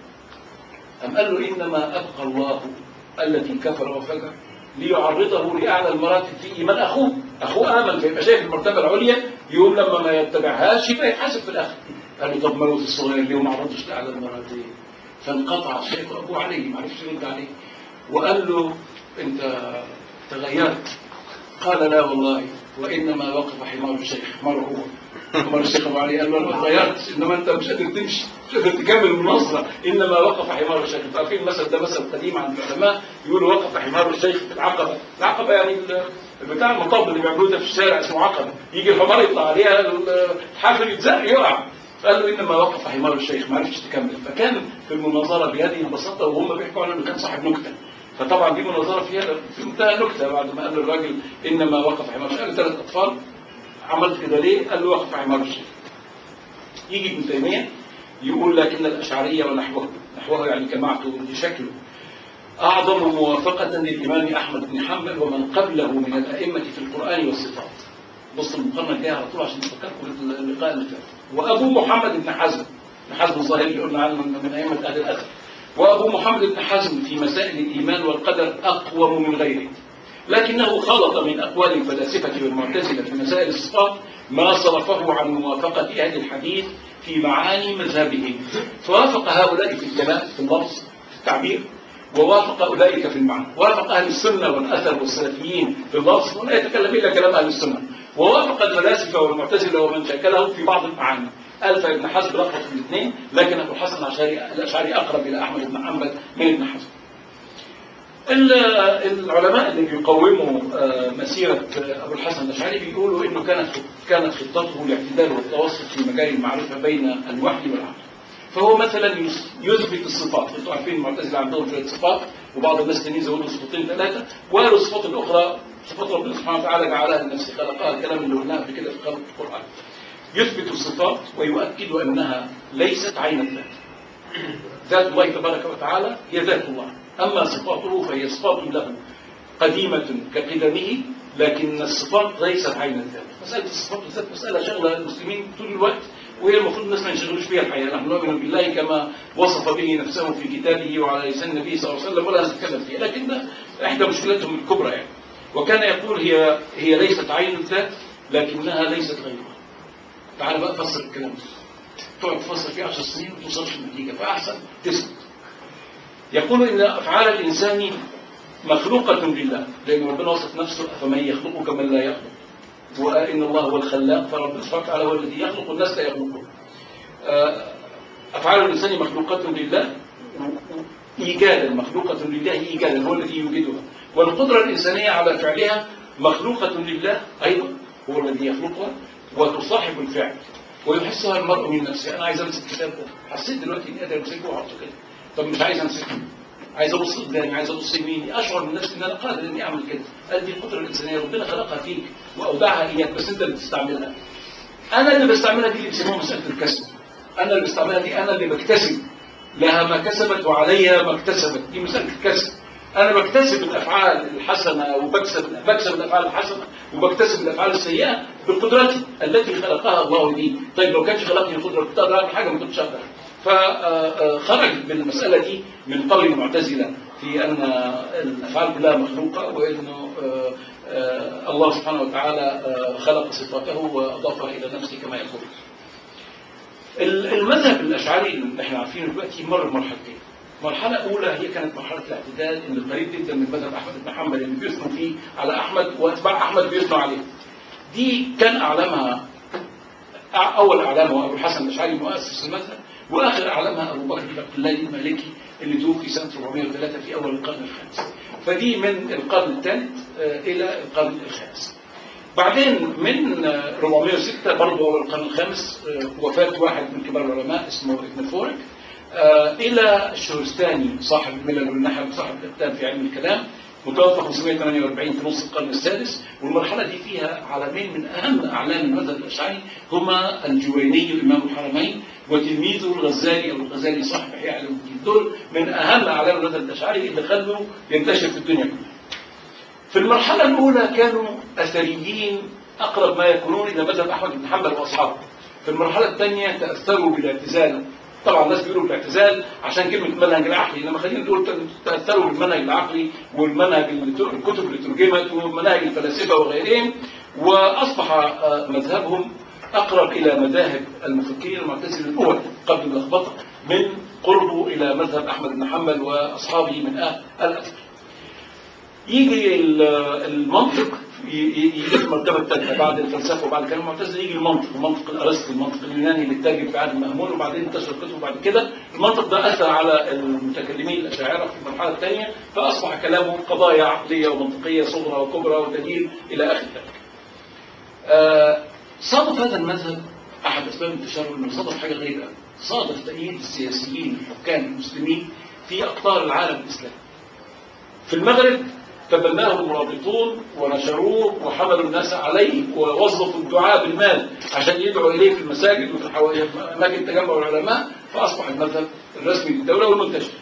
أم قال له إنما أبقى الله التي كفر وفجر ليعرضه لأعلى المراتب في إيمان أخوه أخوه آمن فيبقى شايف المرتبة العليا يقوم لما ما يتبعهاش يبقى يتحاسب في الآخر قال له طب موت الصغير ليه وما عرضش لأعلى المراتب فانقطع الشيخ أبو علي ما عرفش يرد عليه وقال له أنت تغيرت قال لا والله وانما وقف حمار الشيخ حمار هو حمار الشيخ ابو علي قال له انا اتغيرت انما انت مش قادر تمشي مش قادر تكمل المناظره انما وقف حمار الشيخ انتوا عارفين المثل ده مثل قديم عند العلماء يقولوا وقف حمار الشيخ في العقبه العقبه يعني ال- بتاع المطب اللي بيعملوه ده في الشارع اسمه عقبه يجي الحمار يطلع عليها الحافل يتزق يقع فقال له انما وقف حمار الشيخ ما عرفش تكمل فكان في المناظره بهذه البساطه وهم بيحكوا عنه انه كان صاحب نكته فطبعا دي مناظره فيها في منتهى النكته بعد ما قال الراجل انما وقف حمار الشيخ قال ثلاث اطفال عملت كده ليه؟ قال له وقف حمار الشيخ يجي ابن تيميه يقول لكن الاشعريه ونحوه نحوه يعني جماعته بشكله أعظم موافقة للإمام أحمد بن حنبل ومن قبله من الأئمة في القرآن والصفات بص المقارنة الجاية على طول عشان تفكركم اللقاء اللي فات وأبو محمد بن حزم بن حزم الظاهري اللي قلنا عنه من أئمة أهل الأثر وأبو محمد بن حزم في مسائل الإيمان والقدر أقوم من غيره لكنه خلط من أقوال الفلاسفة والمعتزلة في مسائل الصفات ما صرفه عن موافقة أهل الحديث في معاني مذهبهم فوافق هؤلاء في الكلام في اللفظ في التعبير ووافق أولئك في المعنى وافق أهل السنة والأثر والسلفيين في اللفظ ولا يتكلم إلا كلام أهل السنة ووافق الفلاسفة والمعتزلة ومن شكلهم في بعض المعاني ألف ابن حزم لخبط في الاثنين لكن أبو الحسن الأشعري الأشعري أقرب إلى أحمد بن حنبل من ابن حزم ال- العلماء اللي بيقوموا آه، مسيرة آه، أبو الحسن الأشعري بيقولوا إنه كانت كانت خطته الاعتدال والتوسط في مجال المعرفة بين الوحي والعقل فهو مثلا يس- يثبت الصفات انتوا عارفين المعتزله عندهم شويه صفات وبعض الناس التانيين زودوا صفتين ثلاثه وقالوا الصفات الاخرى صفات ربنا سبحانه وتعالى جعلها لنفسه خلقها الكلام اللي قلناه قبل كده في خلق القران يثبت الصفات ويؤكد انها ليست عين الذات ذات الله تبارك وتعالى هي ذات الله اما صفاته فهي صفات له قديمه كقدمه لكن الصفات ليست عين الذات مساله الصفات بالذات مساله شغله المسلمين طول الوقت وهي المفروض الناس ما ينشغلوش بها الحقيقه نحن نؤمن بالله كما وصف به نفسه في كتابه وعلى لسان النبي صلى الله عليه وسلم ولا نتكلم فيها لكن ده احدى مشكلتهم الكبرى يعني وكان يقول هي هي ليست عين الذات لكنها ليست غيرها تعال بقى فسر الكلام ده تقعد تفسر فيه 10 سنين وما توصلش النتيجه فاحسن تسكت يقول ان افعال الانسان مخلوقه لله لان ربنا وصف نفسه فمن يخلق كمن لا يخلق وان الله هو الخلاق فربنا سبحانه وتعالى هو الذي يخلق والناس لا يخلقون آه، افعال الانسان مخلوقه لله ايجادا مخلوقه لله ايجادا هو الذي يوجدها والقدره الانسانيه على فعلها مخلوقه لله ايضا هو الذي يخلقها وتصاحب الفعل ويحسها المرء من نفسه انا عايز امسك الكتاب ده حسيت دلوقتي اني قادر امسكه واحطه كده طب مش عايز امسكه عايز ابص قدامي عايز ابص يميني اشعر من نفسي ان انا قادر اني اعمل كده قال دي القدره الانسانيه ربنا خلقها فيك واودعها اياك بس انت اللي بتستعملها انا اللي بستعملها دي اللي بيسموها مساله الكسب انا اللي بستعملها دي انا اللي بكتسب لها ما كسبت وعليها ما اكتسبت دي مساله الكسب انا بكتسب الافعال الحسنه وبكسب بكسب الافعال الحسنه وبكتسب الافعال السيئه بقدرتي التي خلقها الله لي طيب لو كانش خلقني القدره كنت اقدر اعمل حاجه ما كنتش اقدر فخرج بالمساله دي من قول المعتزله في ان الافعال كلها مخلوقه وانه آه، آه، الله سبحانه وتعالى آه، خلق صفاته واضافها الى نفسه كما يقول المذهب الاشعري اللي احنا عارفينه دلوقتي مر بمرحلتين مرحلة أولى هي كانت مرحلة الاعتدال اللي قريب جدا من مذهب أحمد بن حنبل اللي بيثنوا فيه على أحمد وأتباع أحمد بيثنوا عليه. دي كان أعلامها أع- أول أعلامه أبو الحسن الأشعري مؤسس المذهب وآخر أعلامها أبو بكر بن عبد الله المالكي اللي توفي سنة 403 في أول القرن الخامس. فدي من القرن الثالث آه، إلى القرن الخامس. بعدين من آه، 406 برضه أول القرن الخامس آه، وفاة واحد من كبار العلماء اسمه ابن فورك آه، إلى الشهرستاني صاحب الملل والنحل صاحب الإبدان في علم الكلام متوفى 548 في نصف القرن السادس والمرحلة دي فيها علمين من أهم أعلام المذهب الأشعري هما الجويني إمام الحرمين وتلميذه الغزالي أو الغزالي صاحب إحياء علوم الدين دول من أهم أعلام المذهب الأشعري اللي خلوا ينتشر في الدنيا كلها. في المرحلة الأولى كانوا أثريين أقرب ما يكونون إلى مذهب أحمد بن حنبل وأصحابه. في المرحلة الثانية تأثروا بالاعتزال طبعا الناس بيقولوا بالاعتزال عشان كلمة المنهج العقلي إنما خلينا نقول تأثروا بالمنهج العقلي والمنهج اللي ت- الكتب اللي ترجمت ومناهج الفلاسفة وغيرهم وأصبح آه، مذهبهم أقرب إلى مذاهب المفكرين المعتزلة الأول قبل اللخبطة من قربه إلى مذهب أحمد بن حنبل وأصحابه من أهل الأثر. يجي ال- المنطق ي- ي- يجي في المرتبه الثالثه بعد الفلسفه وبعد كلام المعتزله يجي المنطق المنطق الارسطي المنطق اليوناني اللي اتجه في عهد المامون وبعدين انتشر كتب بعد كده المنطق ده اثر على المتكلمين الاشاعره في المرحله الثانيه فاصبح كلامه قضايا عقليه ومنطقيه صغرى وكبرى ودليل الى اخر ذلك. آه، صادف هذا المذهب احد اسباب انتشاره انه صادف حاجه غريبه أوي. صادف تأييد السياسيين الحكام المسلمين في اقطار العالم الاسلامي. في المغرب تبناه المرابطون ونشروه وحملوا الناس عليه ووظفوا الدعاء بالمال عشان يدعوا اليه في المساجد وفي الحوا- اماكن تجمع العلماء فاصبح المذهب الرسمي للدوله والمنتشر.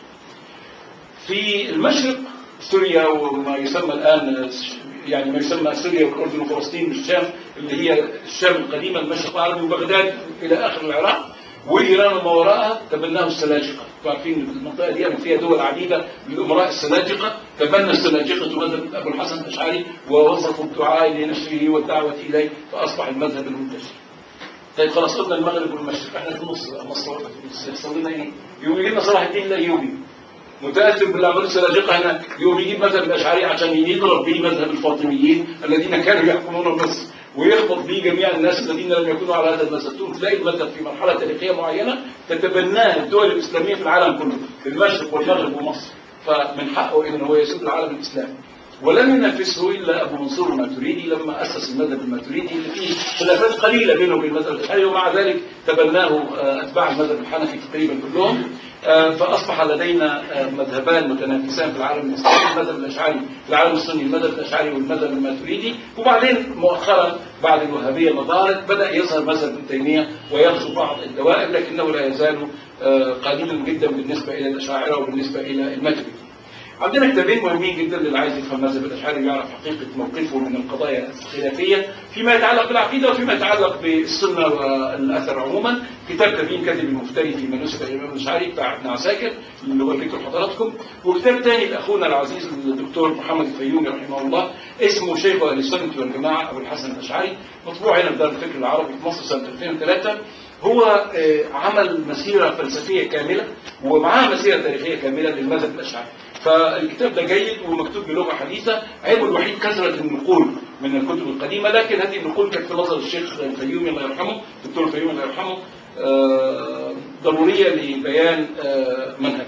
في المشرق سوريا وما يسمى الان يعني ما يسمى سوريا والاردن وفلسطين والشام اللي هي الشام القديمه المشرق العربي وبغداد الى اخر العراق وايران وما وراءها تبناه السلاجقه انتوا عارفين المنطقه دي فيها دول عديده من الامراء السلاجقه تبنى السلاجقه مذهب ابو الحسن الاشعري ووظفوا الدعاء لنشره والدعوه اليه فاصبح المذهب المنتشر. طيب خلاص قلنا المغرب والمشرق احنا في النص بقى مصر واقفة في النص يحصل لنا ايه؟ يقوم يجي لنا صلاح الدين الايوبي متاثر باللي عملوه السلاجقه هناك يقوم يجيب مذهب الاشعري عشان يضرب به مذهب الفاطميين الذين كانوا يحكمون مصر ويخبط به جميع الناس الذين لم يكونوا على هذا المذهب تقوم تلاقي المذهب في مرحله تاريخيه معينه تتبناه الدول الاسلاميه في العالم كله في المشرق والمغرب ومصر فمن حقه ان هو يسود العالم الاسلامي ولم ينافسه الا ابو منصور الماتريدي لما اسس المذهب الماتريدي اللي فيه خلافات قليله بينه وبين المذهب الاشعري ومع ذلك تبناه آه، اتباع المذهب الحنفي تقريبا كلهم آه، فاصبح لدينا آه، مذهبان متنافسان في العالم الاسلامي المذهب الاشعري في العالم السني المذهب الاشعري والمذهب الماتريدي وبعدين مؤخرا بعد الوهابيه ما ظهرت بدا يظهر مذهب ابن تيميه ويغزو بعض الدوائر لكنه لا يزال آه، قليلا جدا بالنسبه الى الاشاعره وبالنسبه الى الماتريدي عندنا كتابين مهمين جدا للي عايز يفهم مذهب الاشعري ويعرف حقيقه موقفه من القضايا الخلافيه فيما يتعلق بالعقيده وفيما يتعلق بالسنه والاثر عموما كتاب تبيين كاتب المفتري فيما نسب الى الامام الاشعري بتاع ابن عساكر اللي وريته لحضراتكم وكتاب ثاني لاخونا العزيز الدكتور محمد الفيومي رحمه الله اسمه شيخ اهل السنه والجماعه ابو الحسن الاشعري مطبوع هنا في دار الفكر العربي في مصر سنه 2003 هو آه، عمل مسيره فلسفيه كامله ومعاه مسيره تاريخيه كامله للمذهب الاشعري فالكتاب ده جيد ومكتوب بلغه حديثه عيبه الوحيد كثره النقول من الكتب القديمه لكن هذه النقول كانت في نظر الشيخ الفيومي الله يرحمه الدكتور الفيومي الله يرحمه آه، ضروريه لبيان آه، منهجه.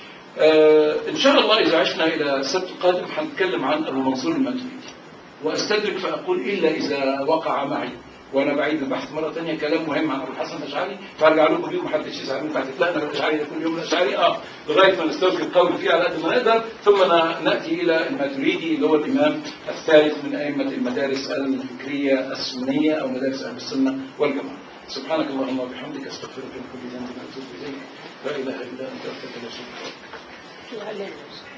آه، ان شاء الله اذا عشنا الى السبت القادم هنتكلم عن ابو منصور الماتريدي واستدرك فاقول الا اذا وقع معي وانا بعيد البحث مره ثانيه كلام مهم عن ابو الحسن الاشعري فارجع لكم بيه محدش يزعل منكم هتتلاقنا الاشعري ده كل يوم الاشعري اه لغايه ما نستوفي القول فيه على قد ما نقدر ثم ن- ناتي الى الماتريدي اللي هو الامام الثالث من ائمه المدارس الفكريه السنيه او مدارس اهل السنه والجماعه. سبحانك اللهم وبحمدك استغفرك من كل ذنب واتوب اليك لا اله الا انت استغفرك واتوب اليك.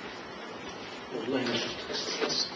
والله ما شفت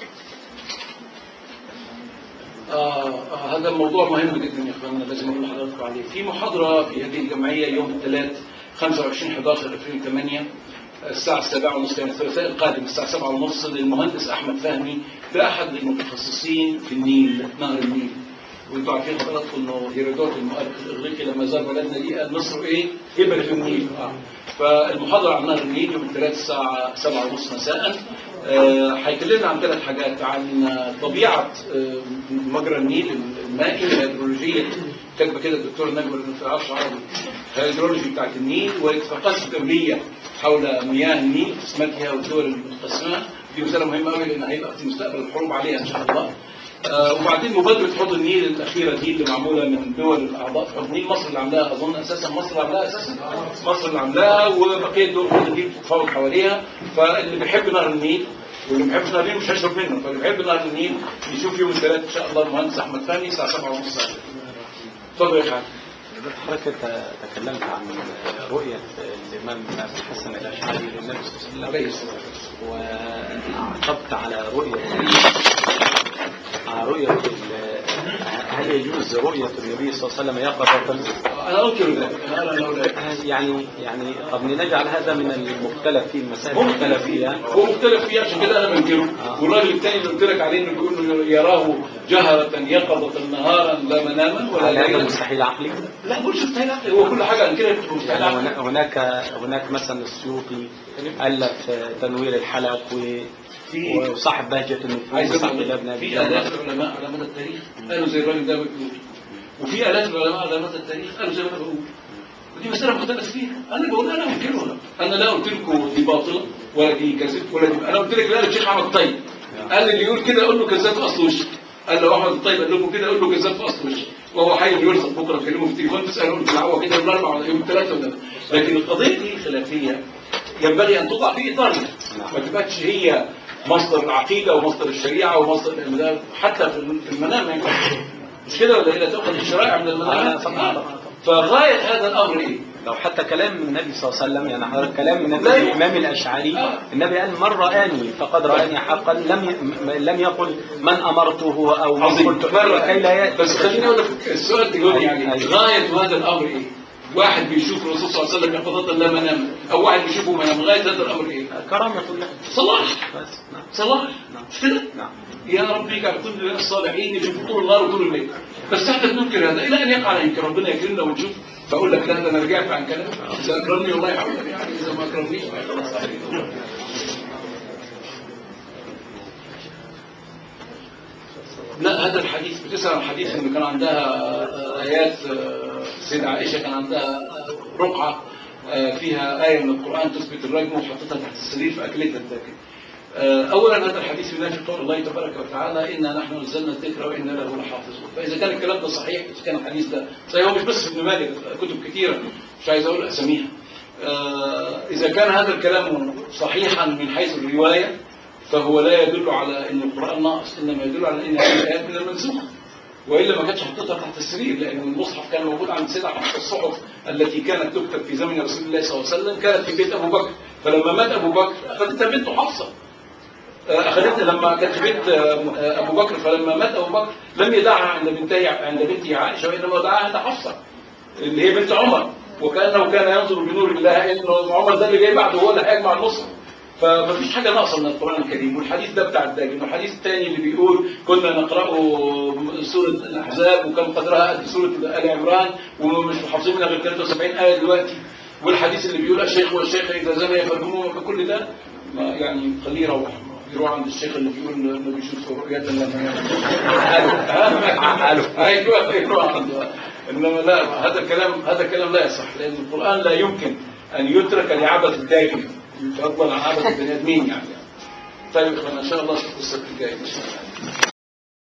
آه آه، هذا موضوع مهم جدا يا اخواننا لازم اقول لحضراتكم عليه في محاضره في هذه الجمعيه يوم الثلاث 25 11 2008 الساعة السابعة ونصف يعني الثلاثاء القادم الساعة سبعة ونصف للمهندس أحمد فهمي ده أحد المتخصصين في النيل نهر النيل وانتوا عارفين حضراتكم انه هيرودوت المؤرخ الاغريقي لما زار بلدنا دي قال مصر ايه؟ كبر في النيل اه فالمحاضره عن نهر النيل يوم الثلاث الساعه 7 ونص مساء آه، هيكلمنا عن ثلاث حاجات عن آه، طبيعه آه، مجرى النيل المائي الهيدرولوجيه كاتبه كده الدكتور نجم اللي في العصر العربي الهيدرولوجي بتاعت النيل والاتفاقات الدوليه حول مياه النيل قسمتها والدول المقسمه دي مساله مهمه قوي لان هيبقى في المستقبل الحروب عليها ان شاء الله آه، وبعدين مبادرة حوض النيل الأخيرة دي اللي معمولة من دول الأعضاء في حوض النيل مصر اللي عاملاها أظن أساسا مصر اللي عاملاها أساسا مصر اللي عاملاها وبقية دول حوض النيل بتتفاوض حواليها فاللي بيحب نهر النيل واللي ما بيحبش نهر النيل مش هيشرب منه فاللي بيحب نهر النيل يشوف يوم الثلاث إن شاء الله المهندس أحمد فهمي الساعة 7 ونص اتفضل يا خالد حضرتك انت تكلمت عن رؤية الإمام أبي الحسن الأشعري للنبي صلى الله عليه عليه الصلاة وسلم والسلام وعقبت على رؤية على رؤية ال- هل يجوز رؤية النبي صلى الله عليه وسلم يقظة انا انكر ذلك انا ارى انه لا يعني يعني طب نجعل هذا من المختلف فيه المسائل هو المختلف مختلف فيها فيها هو مختلف فيها عشان كده انا بنكره آه. والراجل الثاني اللي قلت لك عليه انه بيقول انه يراه جهرة يقظة نهارا لا مناما ولا هل هذا ليلا مستحيل عقلي؟ لا مش مستحيل عقلي هو كل حاجه عن كده مستحيل يعني عقلي هنا- هناك هناك مثلا السيوطي الف تنوير الحلق و في- وصاحب بهجة النفوس عايز وصاحب اقول ابن لك ابي في الاف العلماء على مدى التاريخ قالوا زي الراجل ده بيقول وفي الاف العلماء على مدى التاريخ قالوا زي ما انا بقول ودي مساله مختلف فيها انا بقول انا انكرها انا لا قلت لكم دي باطله ولا دي كذب ولا دي انا قلت لك لا الشيخ احمد الطيب قال لي اللي يقول كده اقول له كذاب في اصل وشه قال له احمد الطيب قال لكم كده اقول له كذاب في اصل وشه وهو حي بيرزق بكره تكلمه في التليفون تساله قلت له هو كده يوم الاربعاء ولا يوم الثلاثاء ولا لكن القضيه دي خلافيه ينبغي ان توضع في اطارها ما تبقاش هي مصدر العقيده ومصدر الشريعه ومصدر الإمداد. حتى في المنام ما ينفعش مش كده ولا ايه لا تاخذ الشرائع من المنام آه، طبعاً، طبعاً. فغايه هذا الامر ايه؟ لو حتى كلام من النبي صلى الله عليه وسلم يعني حضرتك كلام من لا الامام الاشعري آه. النبي قال من رآني فقد رآني حقا لم ي... م- لم يقل من امرته او من عظيم قلت مرة كي لا يأتي بس خليني اقول لك السؤال تقول يعني أيوة. غايه هذا الامر ايه؟ واحد بيشوف الرسول صلى الله عليه وسلم يقظة لا منام او واحد بيشوفه منام غايه هذا الامر ايه؟ كرامة الله صلاح بس نعم صلاح نعم. مش كده؟ نعم يا رب يجعل كل الصالحين يشوفوا طول النهار وطول الليل بس احنا بننكر هذا الى ان يقع على يمكن ربنا يكرمنا ونشوف بقول لك لا ده انا رجعت عن كلامي اذا اكرمني والله يحفظك يعني اذا ما اكرمنيش خلاص عليك. لا هذا الحديث بتسأل عن الحديث ان كان عندها آه، ايات آه، السيدة عائشة كان عندها آه، رقعة آه، فيها آية من القرآن تثبت الرجم وحطتها تحت السرير فأكلتها الذاكرة آه، أولا هذا الحديث ينافي قول الله تبارك وتعالى إنا نحن نزلنا الذكر وإنا له لحافظون فإذا كان الكلام ده صحيح إذا كان الحديث ده صحيح هو مش بس في ابن مالك كتب كثيرة مش عايز أقول أساميها آه، إذا كان هذا الكلام صحيحا من حيث الرواية فهو لا يدل على أن القرآن ناقص إنما يدل على أن هذه الآيات من المنسوخة وإلا ما كانتش حطيتها تحت السرير لأن المصحف كان موجود عند سيدنا حفص الصحف التي كانت تكتب في زمن رسول الله صلى الله عليه وسلم كانت في بيت أبو بكر فلما مات أبو بكر أخذتها بنته حفصة أخذتها لما كانت في بيت آه، أبو بكر فلما مات أبو بكر لم يدعها عند بنته عند بنته عائشة وإنما دعاها عند حفصة اللي هي بنت عمر وكأنه كان ينظر بنور الله إنه عمر ده اللي جاي بعده هو اللي هيجمع المصحف فمفيش حاجة ناقصة من القرآن الكريم والحديث ده بتاع الداجن والحديث الثاني اللي بيقول كنا نقرأ سورة الأحزاب وكان قدرها قد سورة آل عمران ومش محافظين منها غير 73 آية دلوقتي والحديث اللي بيقول الشيخ والشيخ إذا زنى يفرجموه كل ده ما يعني خليه يروح يروح عند الشيخ اللي بيقول انه بيشوف رؤية لما عقله. ايوه يروح عنده انما لا هذا الكلام هذا الكلام لا يصح لان القران لا يمكن ان يترك لعبث الداجن فضلا عن عبث البني ادمين يعني طيب يا اخوانا ان شاء الله اشوفكم السبت الجاي ان شاء الله